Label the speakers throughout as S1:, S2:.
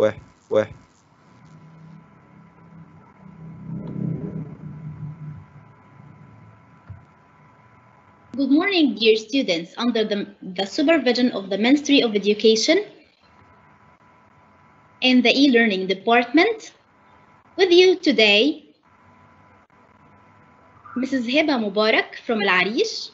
S1: واحد واحد
S2: Good morning, dear students. Under the, the supervision of the Ministry of Education and the e-learning department, with you today, Mrs. Heba Mubarak from Al Arish.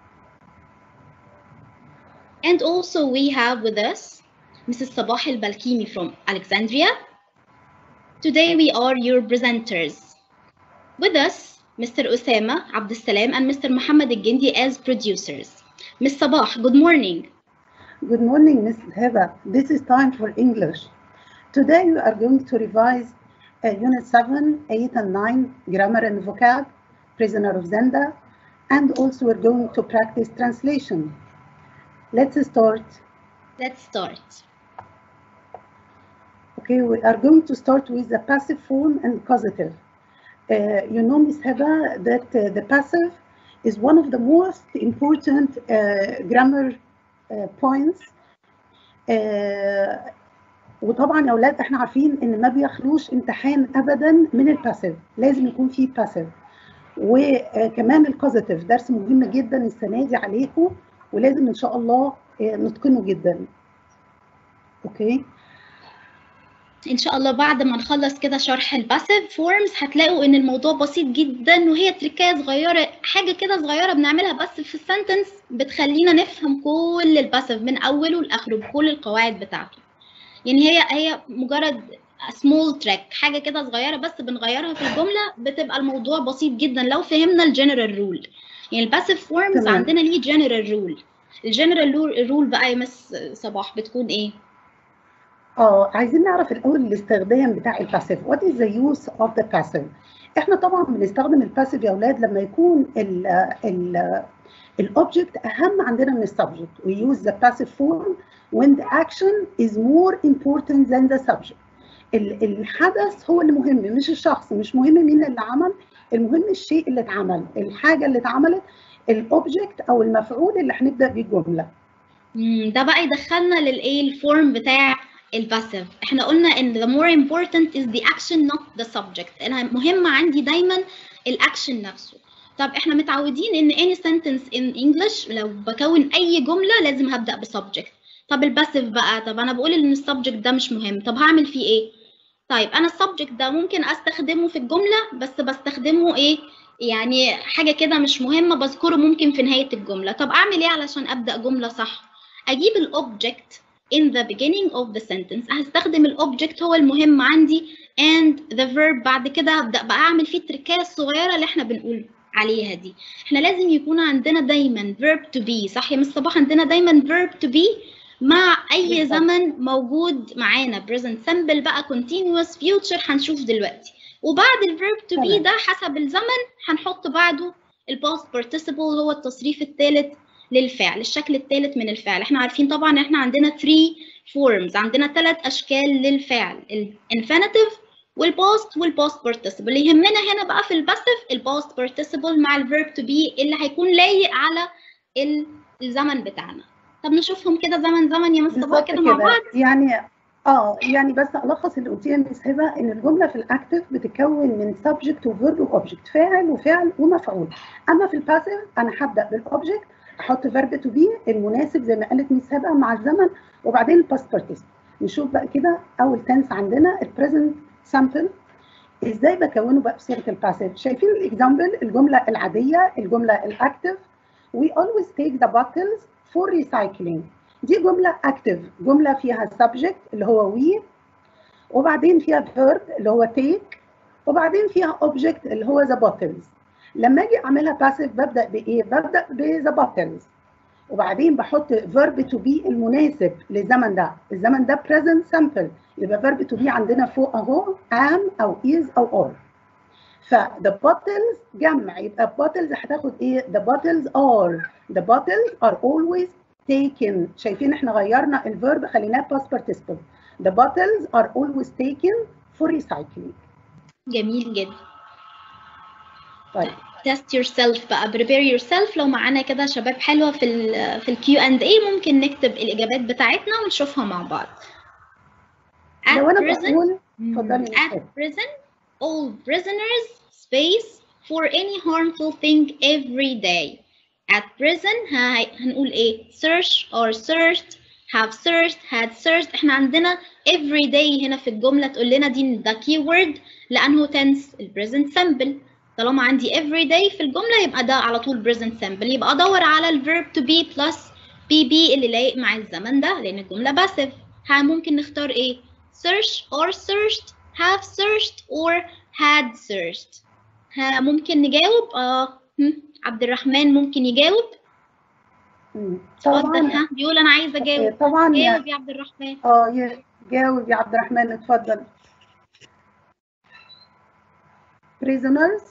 S2: And also we have with us Mrs. Sabah Al Balkimi from Alexandria. Today we are your presenters. With us, Mr. Osama Abdussalam and Mr. Muhammad Al-Gindi as producers. Ms. Sabah, good morning.
S3: Good morning, Ms. Heba. This is time for English. Today we are going to revise uh, Unit 7, 8, and 9, Grammar and Vocab, Prisoner of Zenda, and also we're going to practice translation. Let's start.
S2: Let's start.
S3: Okay, we are going to start with the passive form and causative. Uh, you know, Ms. Heba, that uh, the passive is one of the most important uh, grammar uh, points. Uh, وطبعا يا اولاد احنا عارفين ان ما بيخلوش امتحان ابدا من الباسيف لازم يكون فيه باسيف وكمان الكوزيتيف درس مهم جدا السنه دي عليكم ولازم ان شاء الله نتقنه جدا اوكي
S2: ان شاء الله بعد ما نخلص كده شرح الباسيف فورمز هتلاقوا ان الموضوع بسيط جدا وهي تريكات صغيره حاجه كده صغيره بنعملها بس في السنتنس بتخلينا نفهم كل الباسيف من اوله لاخره بكل القواعد بتاعته يعني هي هي مجرد سمول تراك حاجه كده صغيره بس بنغيرها في الجمله بتبقى الموضوع بسيط جدا لو فهمنا الجنرال رول يعني الباسيف فورمز
S3: تمام.
S2: عندنا ليه جنرال رول الجنرال رول بقى يا مس صباح بتكون ايه
S3: اه عايزين نعرف الاول الاستخدام بتاع الباسيف وات از ذا يوز اوف ذا باسيف احنا طبعا بنستخدم الباسيف يا اولاد لما يكون ال ال الاوبجكت اهم عندنا من السبجكت we use the passive form when the action is more important than the subject ال- الحدث هو اللي مهم مش الشخص مش مهم مين اللي عمل المهم الشيء اللي اتعمل الحاجه اللي اتعملت الاوبجكت او المفعول اللي هنبدا بيه الجمله
S2: مم، ده بقى يدخلنا للايه الفورم بتاع الباسيف احنا قلنا ان the more important is the action not the subject انا مهم عندي دايما الاكشن نفسه طب احنا متعودين ان any sentence in English لو بكون اي جملة لازم هبدأ بسبجكت طب الباسيف بقى طب انا بقول ان السبجكت ده مش مهم طب هعمل فيه ايه طيب انا السبجكت ده ممكن استخدمه في الجملة بس بستخدمه ايه يعني حاجة كده مش مهمة بذكره ممكن في نهاية الجملة طب اعمل ايه علشان ابدأ جملة صح اجيب الاوبجكت in the beginning of the sentence هستخدم الاوبجكت هو المهم عندي and the verb بعد كده هبدأ بقى اعمل فيه التركات الصغيرة اللي احنا بنقول عليها دي احنا لازم يكون عندنا دايما verb to be صح يا مس صباح عندنا دايما verb to be مع اي
S3: بالظبط.
S2: زمن موجود معانا present simple بقى continuous future هنشوف دلوقتي وبعد الverb to be
S3: تمام.
S2: ده حسب الزمن هنحط بعده الباست participle هو التصريف الثالث للفعل الشكل الثالث من الفعل احنا عارفين طبعا احنا عندنا 3 forms عندنا ثلاث اشكال للفعل الانفينيتيف والباست والباست participle اللي يهمنا هنا بقى في الباسيف الباست participle مع الفيرب تو بي اللي هيكون لايق على ال- الزمن بتاعنا طب نشوفهم كده زمن زمن يا مس صباح
S3: بالظبط
S2: كده مع بعض
S3: يعني اه يعني بس الخص اللي قلتيه يا مس هبه ان الجمله في الاكتف بتتكون من سبجكت وفيرب واوبجكت فاعل وفعل ومفعول اما في الباسيف انا هبدا بالاوبجكت احط فيرب تو بي المناسب زي ما قالت مس هبه مع الزمن وبعدين الباست بارتيسيبل نشوف بقى كده اول تنس عندنا البريزنت سامبل ازاي بكونه بقى بصيغه الباسيف شايفين الاكزامبل الجمله العاديه الجمله الاكتف we always take the bottles for recycling دي جملة active جملة فيها subject اللي هو we وبعدين فيها verb اللي هو take وبعدين فيها object اللي هو the bottles لما اجي اعملها passive ببدأ بايه؟ ببدأ ب the bottles وبعدين بحط verb to be المناسب للزمن ده الزمن ده present simple يبقى verb to be عندنا فوق اهو am او is او are ف the bottles جمع يبقى bottles هتاخد ايه؟ the bottles are the bottles are always taken شايفين احنا غيرنا الفيرب خليناه past participle the bottles are always taken for recycling
S2: جميل جدا
S3: طيب
S2: test yourself بقى prepare yourself لو معانا كده شباب حلوة في ال في ال Q&A ممكن نكتب الإجابات بتاعتنا ونشوفها مع بعض at
S3: لو انا
S2: present
S3: بقول
S2: مم.
S3: اتفضلي يا
S2: at
S3: أستاذ.
S2: present all prisoners space for any harmful thing every day at present ها- هنقول ايه search or searched have searched had searched احنا عندنا every day هنا في الجملة تقول لنا دي ده keyword لأنه tense ال present simple طالما عندي every day في الجملة يبقى ده على طول present simple يبقى أدور على ال verb to be plus bb اللي لايق مع الزمن ده لأن الجملة passive ها ممكن نختار ايه search or searched have searched or had searched ها ممكن نجاوب اه هم، عبد الرحمن ممكن يجاوب
S3: مم.
S2: اتفضل
S3: طبعا
S2: ها بيقول انا عايزه اجاوب
S3: طبعا يا
S2: جاوب يا عبد الرحمن
S3: اه ي- جاوب يا عبد الرحمن اتفضل prisoners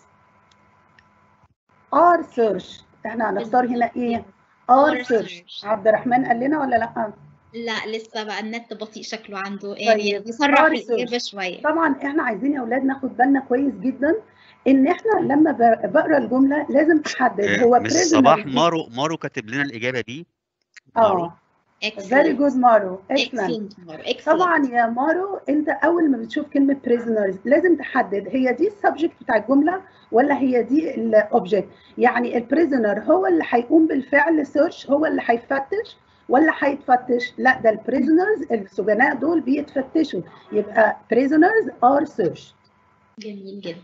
S3: are searched احنا هنختار هنا ايه are
S2: Are
S3: searched
S2: searched.
S3: عبد الرحمن قال لنا ولا لا
S2: لا لسه بقى النت بطيء شكله عنده يعني
S3: طيب.
S2: بيسرع
S3: Are
S2: في الاجابه
S3: searched.
S2: شويه
S3: طبعا احنا عايزين يا اولاد ناخد بالنا كويس جدا ان احنا لما ب- بقرا الجمله لازم احدد هو
S1: مش صباح
S3: prisoner
S1: مارو مارو كاتب لنا الاجابه دي مارو
S3: اه very good مارو excellent
S2: اكسلنت excellent
S3: طبعا يا مارو انت اول ما بتشوف كلمه prisoners لازم تحدد هي دي السبجكت بتاع الجمله ولا هي دي الاوبجكت يعني البريزنر هو اللي هيقوم بالفعل سيرش هو اللي هيفتش ولا هيتفتش لا ده البريزنرز السجناء دول بيتفتشوا يبقى prisoners are searched
S2: جميل جدا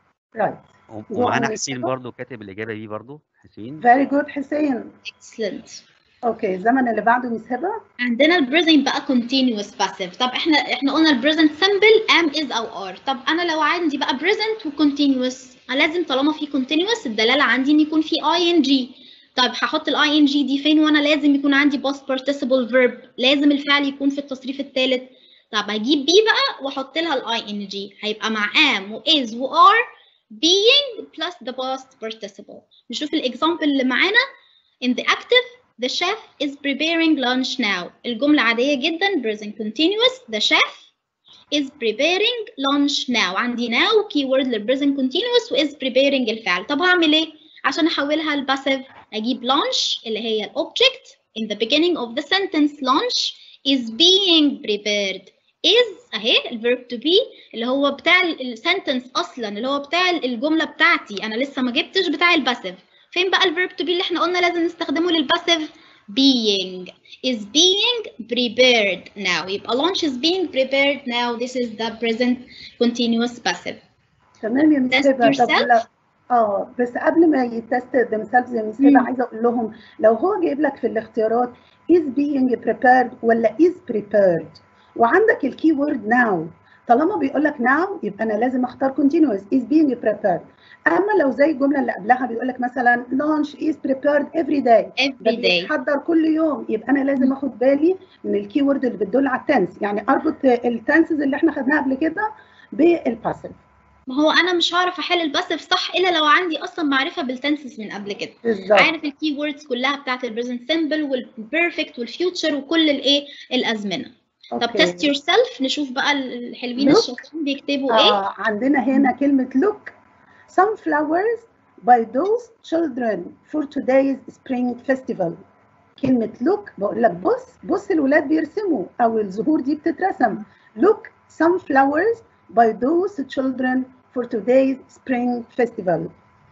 S3: right
S1: ومعانا
S3: جوه
S1: حسين
S3: المكتبة.
S1: برضو كاتب الاجابه دي برضو حسين
S3: very good حسين
S2: excellent
S3: اوكي الزمن اللي بعده مس هبه
S2: عندنا البريزنت بقى continuous passive طب احنا احنا قلنا البريزنت simple am is او are طب انا لو عندي بقى present و continuous لازم طالما في continuous الدلاله عندي ان يكون في ing طيب هحط ال ing دي فين وانا لازم يكون عندي past participle verb لازم الفعل يكون في التصريف الثالث طب هجيب بي بقى واحط لها ال ing هيبقى مع am و is و are being plus the past participle نشوف الاكزامبل اللي معانا in the active The chef is preparing lunch now. الجملة عادية جدا present continuous. The chef is preparing lunch now. عندي now keyword لل present continuous و is preparing الفعل. طب هعمل ايه؟ عشان احولها ل passive اجيب lunch اللي هي ال object in the beginning of the sentence lunch is being prepared. is اهي ال verb to be اللي هو بتاع ال sentence اصلا اللي هو بتاع الجملة بتاعتي انا لسه ما جبتش بتاع ال passive. فين بقى الفيرب تو بي اللي احنا قلنا لازم نستخدمه للباسيف being is being prepared now يبقى lunch is being prepared now this is the present continuous passive
S3: تمام يا مس
S2: Test
S3: هبه طب
S2: yourself.
S3: لا اه بس قبل ما يتست themselves يا مس
S2: مم.
S3: هبه عايزه اقول لهم لو هو جايب لك في الاختيارات is being prepared ولا is prepared وعندك الكي وورد now طالما بيقول لك now يبقى انا لازم اختار continuous is being prepared اما لو زي الجمله اللي قبلها بيقول لك مثلا lunch is prepared every day ده
S2: every day
S3: بيتحضر كل يوم يبقى انا لازم اخد بالي من الكي وورد اللي بتدل على التنس يعني اربط التنسز اللي احنا خدناها قبل كده بالباسيف
S2: ما هو انا مش هعرف احل الباسيف صح الا لو عندي اصلا معرفه بالتنسز من قبل كده
S3: بالظبط
S2: عارف الكي ووردز كلها بتاعت البريزنت سيمبل والبيرفكت والفيوتشر وكل الايه الازمنه طب
S3: أوكي.
S2: تيست يور سيلف نشوف بقى الحلوين
S3: Look.
S2: الشاطرين بيكتبوا ايه
S3: آه عندنا هنا كلمة look some flowers by those children for today's spring festival كلمة look بقول لك بص بص الولاد بيرسموا أو الزهور دي بتترسم look some flowers by those children for today's spring festival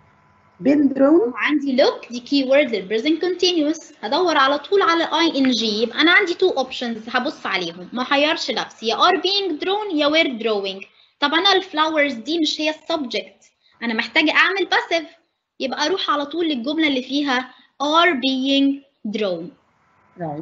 S3: been drawn
S2: عندي look دي كي وورد للبريزنت كونتينوس هدور على طول على اي ان جي يبقى انا عندي تو اوبشنز هبص عليهم ما احيرش نفسي يا ار being drawn يا were drawing طب انا الفلاورز دي مش هي السبجكت انا محتاجه اعمل باسيف يبقى اروح على طول للجمله اللي فيها are being drawn
S3: right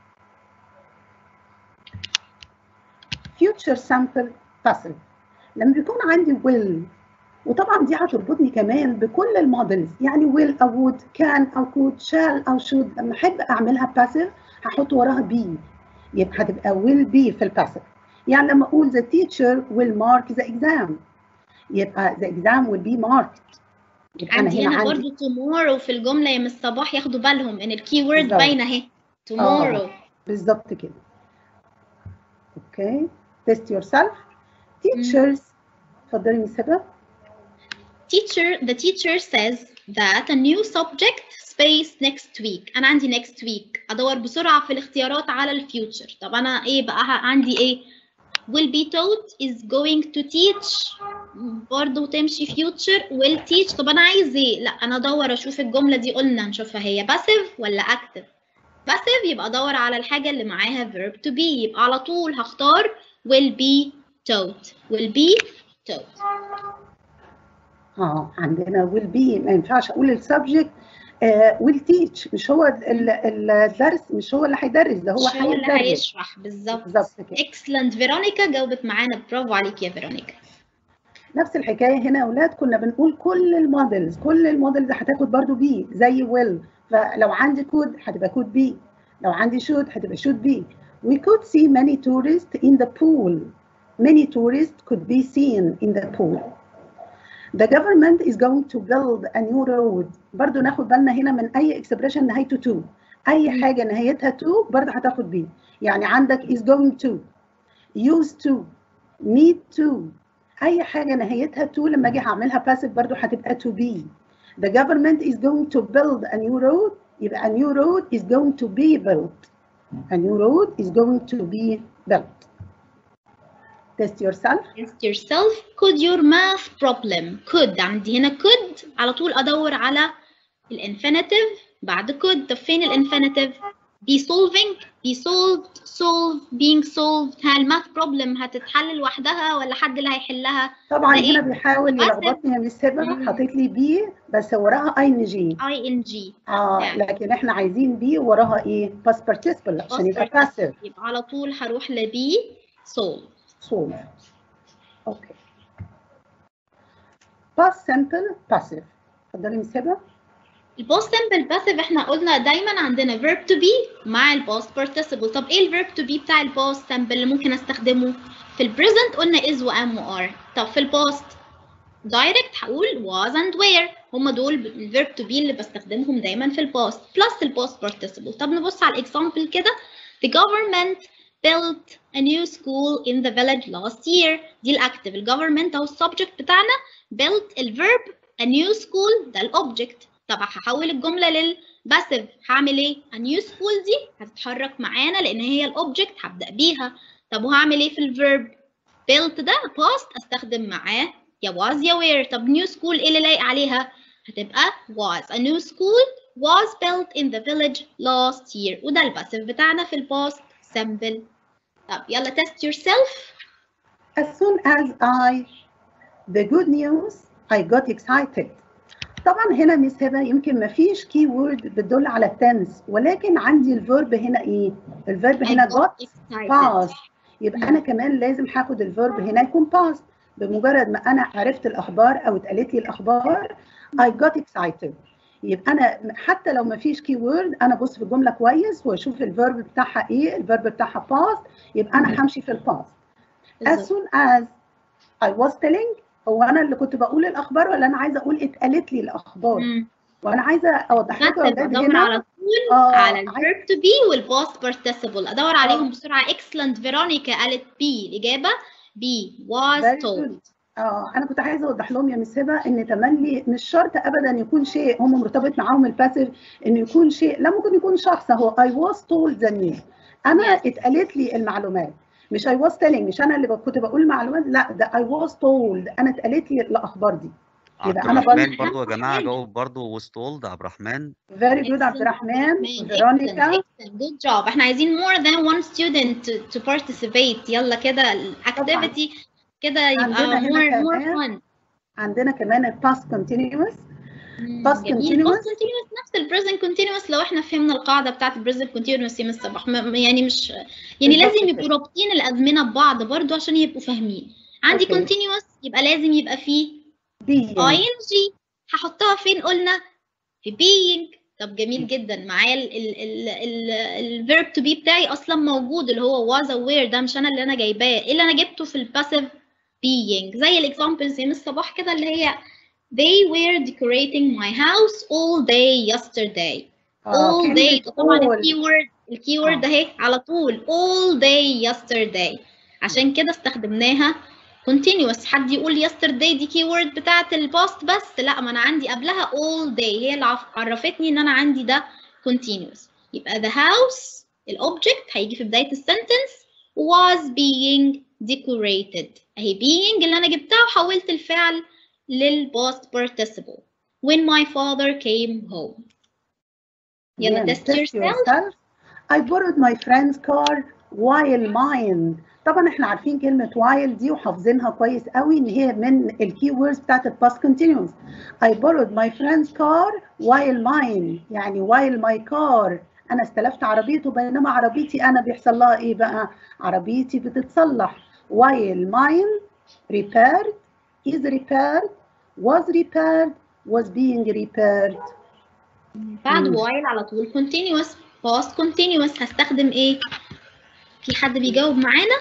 S3: future sample passive لما بيكون عندي will وطبعا دي هتربطني كمان بكل المودلز يعني will او would can او could shall او should لما احب اعملها passive هحط وراها be يبقى هتبقى will be في الباسيف يعني لما اقول the teacher will mark the exam يبقى the exam will be marked يبقى انا
S2: عندي
S3: هنا
S2: هنا
S3: عندي
S2: برضو tomorrow في الجمله يا مس صباح ياخدوا بالهم ان الكي وورد
S3: بالظبط.
S2: باينه اهي tomorrow
S3: بالظبط كده اوكي test yourself teachers اتفضلي من السبب
S2: teacher the teacher says that a new subject space next week انا عندي next week ادور بسرعه في الاختيارات على الفيوتشر طب انا ايه بقى ه- عندي ايه will be taught is going to teach برضه تمشي future will teach طب انا عايز ايه لا انا ادور اشوف الجمله دي قلنا نشوفها هي passive ولا active passive يبقى ادور على الحاجه اللي معاها verb to be يبقى على طول هختار will be taught will be taught
S3: اه عندنا will be ما ينفعش اقول السبجكت آه will teach مش هو ال- ال- الدرس مش هو اللي هيدرس ده هو
S2: مش هو اللي
S3: هيدرس
S2: هيشرح بالظبط
S3: بالظبط كده
S2: excellent فيرونيكا جاوبت معانا برافو عليك يا فيرونيكا
S3: نفس الحكايه هنا يا اولاد كنا بنقول كل المودلز كل المودلز هتاخد برضو بي زي will فلو عندي كود هتبقى كود بي لو عندي should هتبقى should be we could see many tourists in the pool many tourists could be seen in the pool the government is going to build a new road برضو ناخد بالنا هنا من اي expression نهايته to اي حاجه نهايتها to برضو هتاخد بي يعني عندك is going to used to need to اي حاجه نهايتها to لما اجي هعملها passive برضو هتبقى to be the government is going to build a new road يبقى a new road is going to be built a new road is going to be built test yourself
S2: Ask yourself could your math problem could عندي هنا could على طول ادور على الانفينيتيف بعد could طب فين الانفينيتيف be solving be solved solve being solved ها الماث problem هتتحل لوحدها ولا حد اللي هيحلها
S3: طبعا
S2: ده إيه؟
S3: هنا بيحاول
S2: passive.
S3: يلخبطني يا مس هبه
S2: مم.
S3: حاطط لي بي بس وراها اي ان جي
S2: ing
S3: اه
S2: يعني.
S3: لكن احنا عايزين بي وراها ايه باست participle عشان يبقى
S2: Past
S3: باسيف
S2: يبقى على طول هروح ل be solve
S3: solve اوكي باست سمبل باسيف اتفضلي مس هبه
S2: البوست سمبل باسيف احنا قلنا دايما عندنا verb to be مع البوست participle طب ايه الverb to be بتاع البوست سمبل اللي ممكن استخدمه في البريزنت قلنا is و am و are طب في البوست دايركت هقول was and were هم دول الverb to be اللي بستخدمهم دايما في البوست بلس البوست participle طب نبص على الاكزامبل كده the government built a new school in the village last year دي الاكتف الجفرمنت اهو السبجكت بتاعنا built الفيرب a new school ده الاوبجكت طب هحول الجمله للباسيف هعمل ايه a new school دي هتتحرك معانا لان هي الاوبجكت هبدا بيها طب وهعمل ايه في الفيرب built ده past استخدم معاه يا was يا were طب new school ايه اللي لايق عليها هتبقى was a new school was built in the village last year وده الباسيف بتاعنا في الباست simple طب يلا test yourself
S3: As soon as I the good news I got excited. طبعا هنا مس هبه يمكن ما فيش كي وورد بتدل على التنس ولكن عندي الفيرب هنا ايه؟ الفيرب هنا
S2: I
S3: got
S2: excited.
S3: past يبقى
S2: مم.
S3: انا كمان لازم هاخد الفيرب هنا يكون past بمجرد ما انا عرفت الاخبار او اتقالت لي الاخبار I got excited يبقى انا حتى لو ما فيش كي وورد انا ابص في الجمله كويس واشوف الفيرب بتاعها ايه الفيرب بتاعها past يبقى
S2: مم.
S3: انا همشي في الباست as
S2: بالظبط.
S3: soon as I was telling هو انا اللي كنت بقول الاخبار ولا انا عايزه اقول اتقالت لي الاخبار
S2: مم.
S3: وانا عايزه اوضح لكم يا
S2: بس
S3: اولاد
S2: ادور على
S3: هنا
S2: طول
S3: اه
S2: على
S3: عايزة-
S2: الفيرب تو بي والباست participle ادور عليهم
S3: آه.
S2: بسرعه excellent فيرونيكا قالت بي الاجابه بي was
S3: Very
S2: told
S3: good. اه انا كنت عايزه اوضح لهم يا مس هبه ان تملي مش شرط ابدا يكون شيء هم مرتبط معاهم الباسيف انه يكون شيء لا ممكن يكون شخص هو I was told the news انا
S2: Yes.
S3: اتقالت لي المعلومات مش I was telling مش انا اللي كنت بقول معلومات لا ده I was told انا اتقالت لي الاخبار دي يبقى
S1: عبد
S3: أنا
S1: الرحمن
S2: برضه-
S1: برضو يا جماعه
S2: حاجة.
S1: جاوب برضو وستولد عبد الرحمن
S3: very good عبد الرحمن فيرونيكا
S2: good job احنا عايزين more than one student to, to participate يلا كده الاكتيفيتي كده يبقى
S3: عندنا هنا
S2: more more
S3: كمان
S2: fun
S3: عندنا كمان الباست continuous
S2: مم،
S3: Past
S2: جميل
S3: continuous.
S2: past continuous نفس البريزنت continuous لو احنا فهمنا القاعده بتاعت البريزنت continuous يا مس صباح م- يعني مش يعني
S3: بالظبط
S2: لازم
S3: كده.
S2: يبقوا رابطين الازمنه ببعض برضو عشان يبقوا فاهمين عندي
S3: أوكي.
S2: continuous يبقى لازم يبقى فيه
S3: being
S2: ing هحطها فين قلنا في being طب جميل جدا معايا الفيرب تو بي بتاعي اصلا موجود اللي هو was aware ده مش انا اللي انا جايباه ايه اللي انا جبته في الباسيف being زي الاكزامبلز يا مس صباح كده اللي هي they were decorating my house all day yesterday
S3: آه،
S2: all
S3: كلمة
S2: day طبعا
S3: all.
S2: الكيورد الكيورد
S3: آه.
S2: اهي على طول all day yesterday عشان كده استخدمناها continuous حد يقول yesterday دي keyword بتاعت الباست بس لا ما انا عندي قبلها all day هي اللي عف- عرفتني ان انا عندي ده continuous يبقى the house الاوبجكت هيجي في بداية السنتنس was being decorated اهي being اللي انا جبتها وحولت الفعل للpast participle when my father came home يلا
S3: Yeah,
S2: test yourself
S3: I borrowed my friend's car while mine طبعا احنا عارفين كلمة while دي وحافظينها كويس قوي ان هي من الكي ووردز بتاعت الباست continuous I borrowed my friend's car while mine يعني while my car انا استلفت عربيته بينما عربيتي انا بيحصل لها ايه بقى عربيتي بتتصلح while mine repaired is repaired was repaired was being repaired
S2: بعد
S3: مم.
S2: while على طول continuous past continuous هستخدم ايه في حد بيجاوب معانا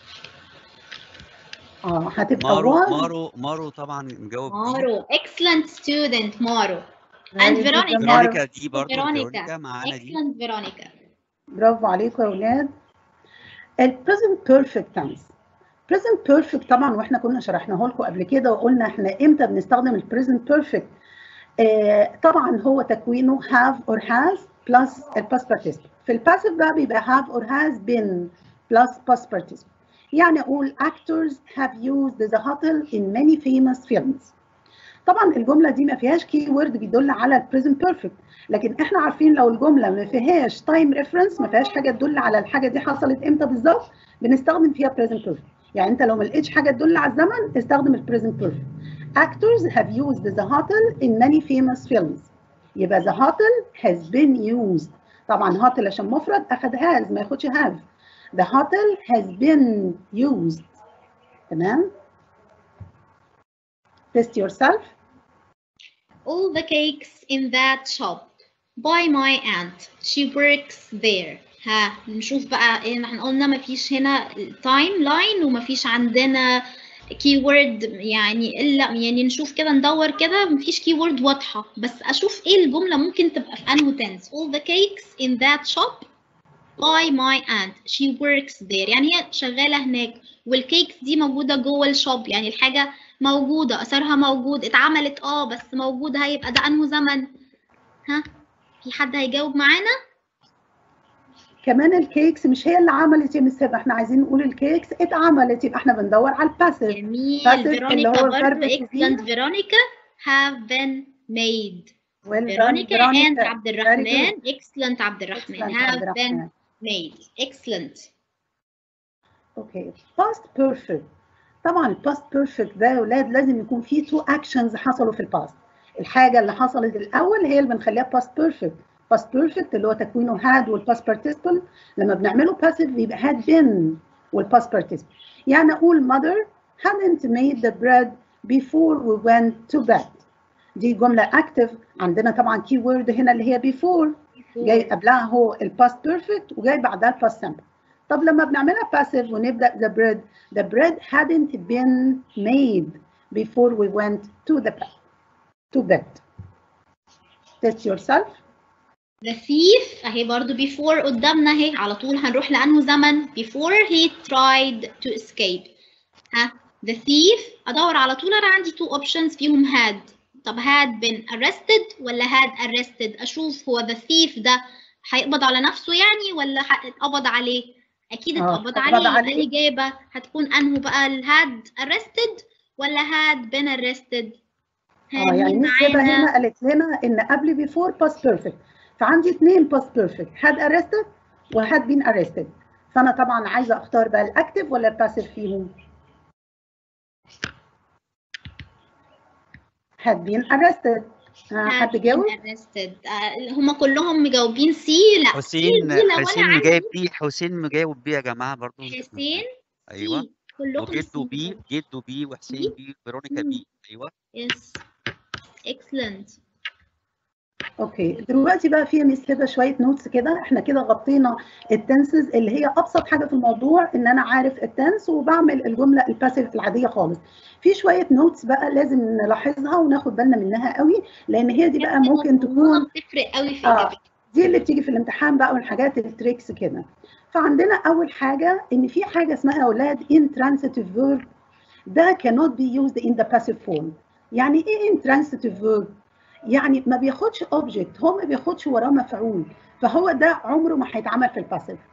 S3: اه هتبقى
S1: مارو
S3: was
S1: مارو مارو طبعا مجاوب دي.
S2: مارو excellent student مارو
S3: Very
S2: and
S3: good يا
S2: Veronica.
S3: مارو.
S1: فيرونيكا دي برضه
S2: فيرونيكا.
S1: فيرونيكا معانا دي
S2: excellent فيرونيكا
S3: برافو عليكم يا اولاد ال present perfect tense present perfect طبعا واحنا كنا شرحناه لكم قبل كده وقلنا احنا امتى بنستخدم ال present perfect آه طبعا هو تكوينه have or has plus ال past participle في الباسيف بقى بيبقى have or has been plus past participle يعني اقول actors have used the hotel in many famous films طبعا الجمله دي ما فيهاش كي وورد بيدل على البريزنت بيرفكت لكن احنا عارفين لو الجمله ما فيهاش تايم ريفرنس ما فيهاش حاجه تدل على الحاجه دي حصلت امتى بالظبط بنستخدم فيها بريزنت بيرفكت يعني انت لو ما لقيتش حاجه تدل على الزمن استخدم البريزنت بيرفكت actors have used the hotel in many famous films يبقى the hotel has been used طبعا hotel عشان مفرد اخد has ما ياخدش have the hotel has been used تمام test yourself
S2: all the cakes in that shop by my aunt she works there ها نشوف بقى إيه احنا قلنا مفيش هنا تايم لاين ومفيش عندنا كي وورد يعني الا يعني نشوف كده ندور كده مفيش كي وورد واضحه بس اشوف ايه الجمله ممكن تبقى في انه tense all the cakes in that shop by my aunt she works there يعني هي شغاله هناك والكيكس دي موجوده جوه الشوب يعني الحاجه موجوده اثرها موجود اتعملت اه بس موجوده هيبقى ده انه زمن ها في حد هيجاوب معانا
S3: كمان الكيكس مش هي اللي عملت يا مس هبه احنا عايزين نقول الكيكس اتعملت يبقى احنا بندور على الباسيف
S2: جميل
S3: passive اللي
S2: فيرونيكا
S3: هو
S2: برضه
S3: verb to be.
S2: excellent فيرونيكا have been made
S3: well done
S2: فيرونيكا and
S3: Veronica.
S2: عبد
S3: Very
S2: الرحمن
S3: good.
S2: excellent عبد الرحمن
S3: Excellent,
S2: have
S3: عبد
S2: been
S3: الرحمن.
S2: made excellent
S3: اوكي past perfect طبعا الباست بيرفكت ده يا اولاد لازم يكون فيه تو اكشنز حصلوا في الباست الحاجه اللي حصلت الاول هي اللي بنخليها باست بيرفكت باست بيرفكت اللي هو تكوينه had والباست participle لما بنعمله passive بيبقى had been والباست participle يعني اقول mother hadn't made the bread before we went to bed دي جمله active عندنا طبعا كي وورد هنا اللي هي before جاي قبلها هو الباست بيرفكت وجاي بعدها الباست سمبل طب لما بنعملها باسيف ونبدا the bread the bread hadn't been made before we went to the bed to bed test yourself
S2: The thief اهي برضو before قدامنا اهي على طول هنروح لأنه زمن before he tried to escape ها the thief أدور على طول أنا عندي two options فيهم had طب had been arrested ولا had arrested أشوف هو the thief ده هيقبض على نفسه يعني ولا اتقبض عليه أكيد
S3: آه،
S2: اتقبض
S3: اتقبض
S2: عليه يبقى
S3: عليه.
S2: الإجابة هتكون أنه بقى ال had arrested ولا had been arrested ها
S3: اه يعني
S2: مين
S3: ميس هبه
S2: معانا؟
S3: هنا قالت لنا ان قبل before past perfect فعندي اثنين past perfect had arrested و had been arrested فانا طبعا عايزه اختار بقى الاكتف ولا الباسيف فيهم had been arrested آه، حد
S2: had been
S3: جاوب
S2: arrested آه، هم كلهم مجاوبين سي لا
S1: حسين
S2: سي دي لو
S1: حسين
S2: انا
S1: مجاوب
S2: عندي
S1: بيه حسين مجاوب بيه يا جماعه برضو
S2: حسين
S1: ايوه
S2: سي كلكم
S1: وجده
S2: سي
S1: بيه جده بيه وحسين بيه فيرونيكا
S2: مم.
S1: بيه ايوه
S2: يس اكسلنت
S3: اوكي دلوقتي بقى في ميس هبه شويه نوتس كده احنا كده غطينا التنسز اللي هي ابسط حاجه في الموضوع ان انا عارف التنس وبعمل الجمله الباسيف العاديه خالص في شويه نوتس بقى لازم نلاحظها وناخد بالنا منها قوي لان هي دي بقى ممكن تكون
S2: بتفرق قوي في
S3: اه
S2: اجابتك
S3: دي اللي بتيجي في الامتحان بقى والحاجات التريكس كده فعندنا اول حاجه ان في حاجه اسمها اولاد intransitive verb ده cannot be used in the passive form يعني ايه intransitive verb يعني ما بياخدش object هو ما بياخدش وراه مفعول فهو ده عمره ما هيتعمل في الباسيف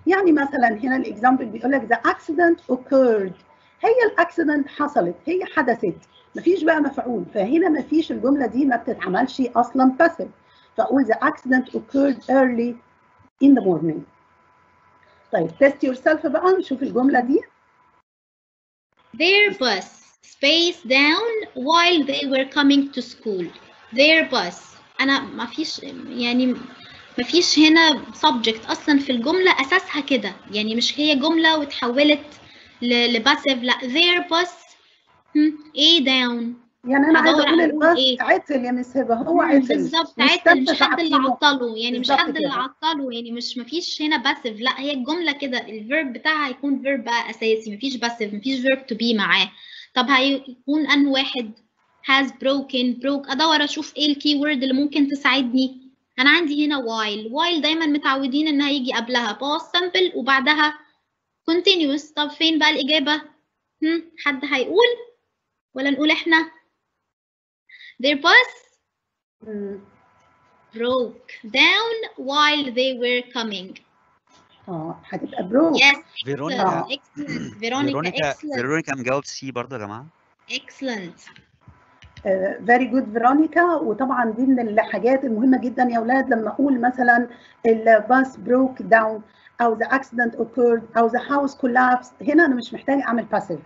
S3: يعني مثلا هنا الاكزامبل بيقول لك the accident occurred هي الاكسيدنت حصلت هي حدثت مفيش بقى مفعول فهنا مفيش الجمله دي ما بتتعملش اصلا passive فاقول the accident occurred early in the morning طيب test yourself بقى نشوف الجمله دي
S2: Their bus spaced down while they were coming to school. Their bus. أنا ما فيش يعني ما فيش هنا subject أصلا في الجملة أساسها كده يعني مش هي جملة وتحولت لباسيف لا their bus هم، A down
S3: يعني انا عايزه
S2: هدور
S3: اقول
S2: على
S3: الباص
S2: إيه؟
S3: عتل يا مس هبه هو عتل
S2: بالظبط
S3: مش
S2: عتل مش
S3: ثابتة
S2: حد اللي
S3: تعطيله.
S2: عطله يعني مش
S3: بالظبط
S2: حد اللي
S3: كده.
S2: عطله يعني مش مفيش هنا باسيف لا هي الجمله كده الفيرب بتاعها هيكون فيرب بقى اساسي مفيش باسيف مفيش فيرب تو بي معاه طب هيكون انه واحد has broken broke ادور اشوف ايه الكي وورد اللي ممكن تساعدني انا عندي هنا while while دايما متعودين انها يجي قبلها past simple وبعدها continuous طب فين بقى الاجابه هم حد هيقول ولا نقول احنا their bus
S3: مم.
S2: broke down while they were coming.
S3: اه هتبقى برو
S2: Yes,
S1: فيرونيكا
S2: excellent. Veronica,
S1: فيرونيكا
S2: excellent.
S1: فيرونيكا مجاوب سي برضه يا جماعه
S2: Excellent.
S3: فيري جود فيرونيكا وطبعا دي من الحاجات المهمه جدا يا اولاد لما اقول مثلا الباص بروك داون او ذا اكسيدنت اوكورد او ذا هاوس كولابس هنا انا مش محتاج اعمل باسيف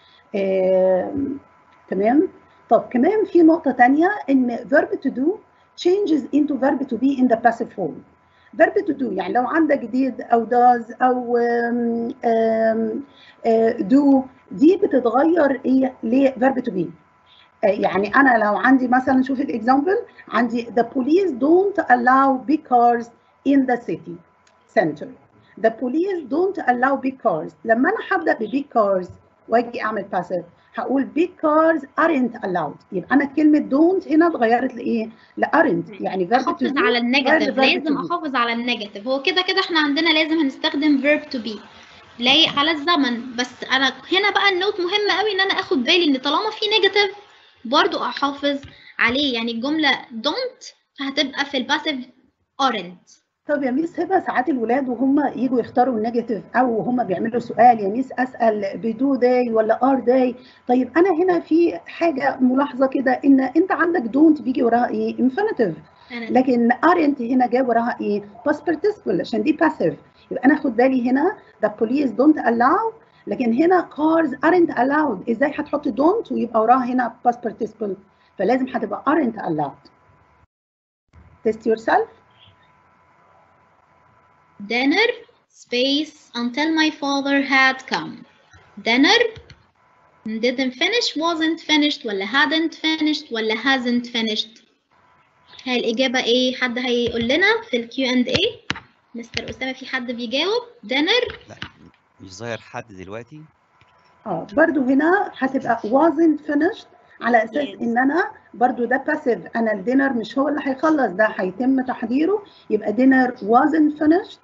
S3: تمام طب كمان في نقطه تانية ان verb to do changes into verb to be in the passive form verb to do يعني لو عندك did او does او um, um, uh, do دي بتتغير ايه ل verb to be يعني انا لو عندي مثلا شوف الاكزامبل عندي the police don't allow big cars in the city center the police don't allow big cars لما انا هبدا ببيج cars واجي اعمل passive هقول big cars aren't allowed يبقى انا كلمه don't هنا اتغيرت لايه؟ ل aren't يعني verb to
S2: احافظ
S3: do
S2: على النيجاتيف
S3: غير verb
S2: لازم
S3: to be.
S2: احافظ على النيجاتيف هو كده كده احنا عندنا لازم هنستخدم verb to be لايق على الزمن بس انا هنا بقى النوت مهم قوي ان انا اخد بالي ان طالما في نيجاتيف برضو احافظ عليه يعني الجمله don't فهتبقى في الباسيف aren't
S3: طب يا ميس هبه ساعات الولاد وهم يجوا يختاروا النيجاتيف او هم بيعملوا سؤال يا ميس اسال بدو داي ولا ار داي طيب انا هنا في حاجه ملاحظه كده ان انت عندك دونت بيجي وراها ايه انفينيتيف
S2: أنا
S3: لكن ارنت هنا جاي وراها ايه باست participle عشان دي باسيف يبقى انا اخد بالي هنا the police don't allow لكن هنا cars aren't allowed ازاي هتحط don't ويبقى وراها هنا past participle فلازم هتبقى aren't allowed test yourself
S2: dinner space until my father had come dinner didn't finish wasn't finished ولا hadn't finished ولا hasn't finished هاي الإجابة إيه؟ حد هيقول لنا في ال Q&A مستر أسامة في حد بيجاوب dinner
S1: لا مش ظاهر حد دلوقتي
S3: اه برضو هنا هتبقى wasn't finished على اساس
S2: Yes.
S3: ان انا برضو ده باسيف انا الدينر مش هو اللي هيخلص ده هيتم تحضيره يبقى dinner wasn't finished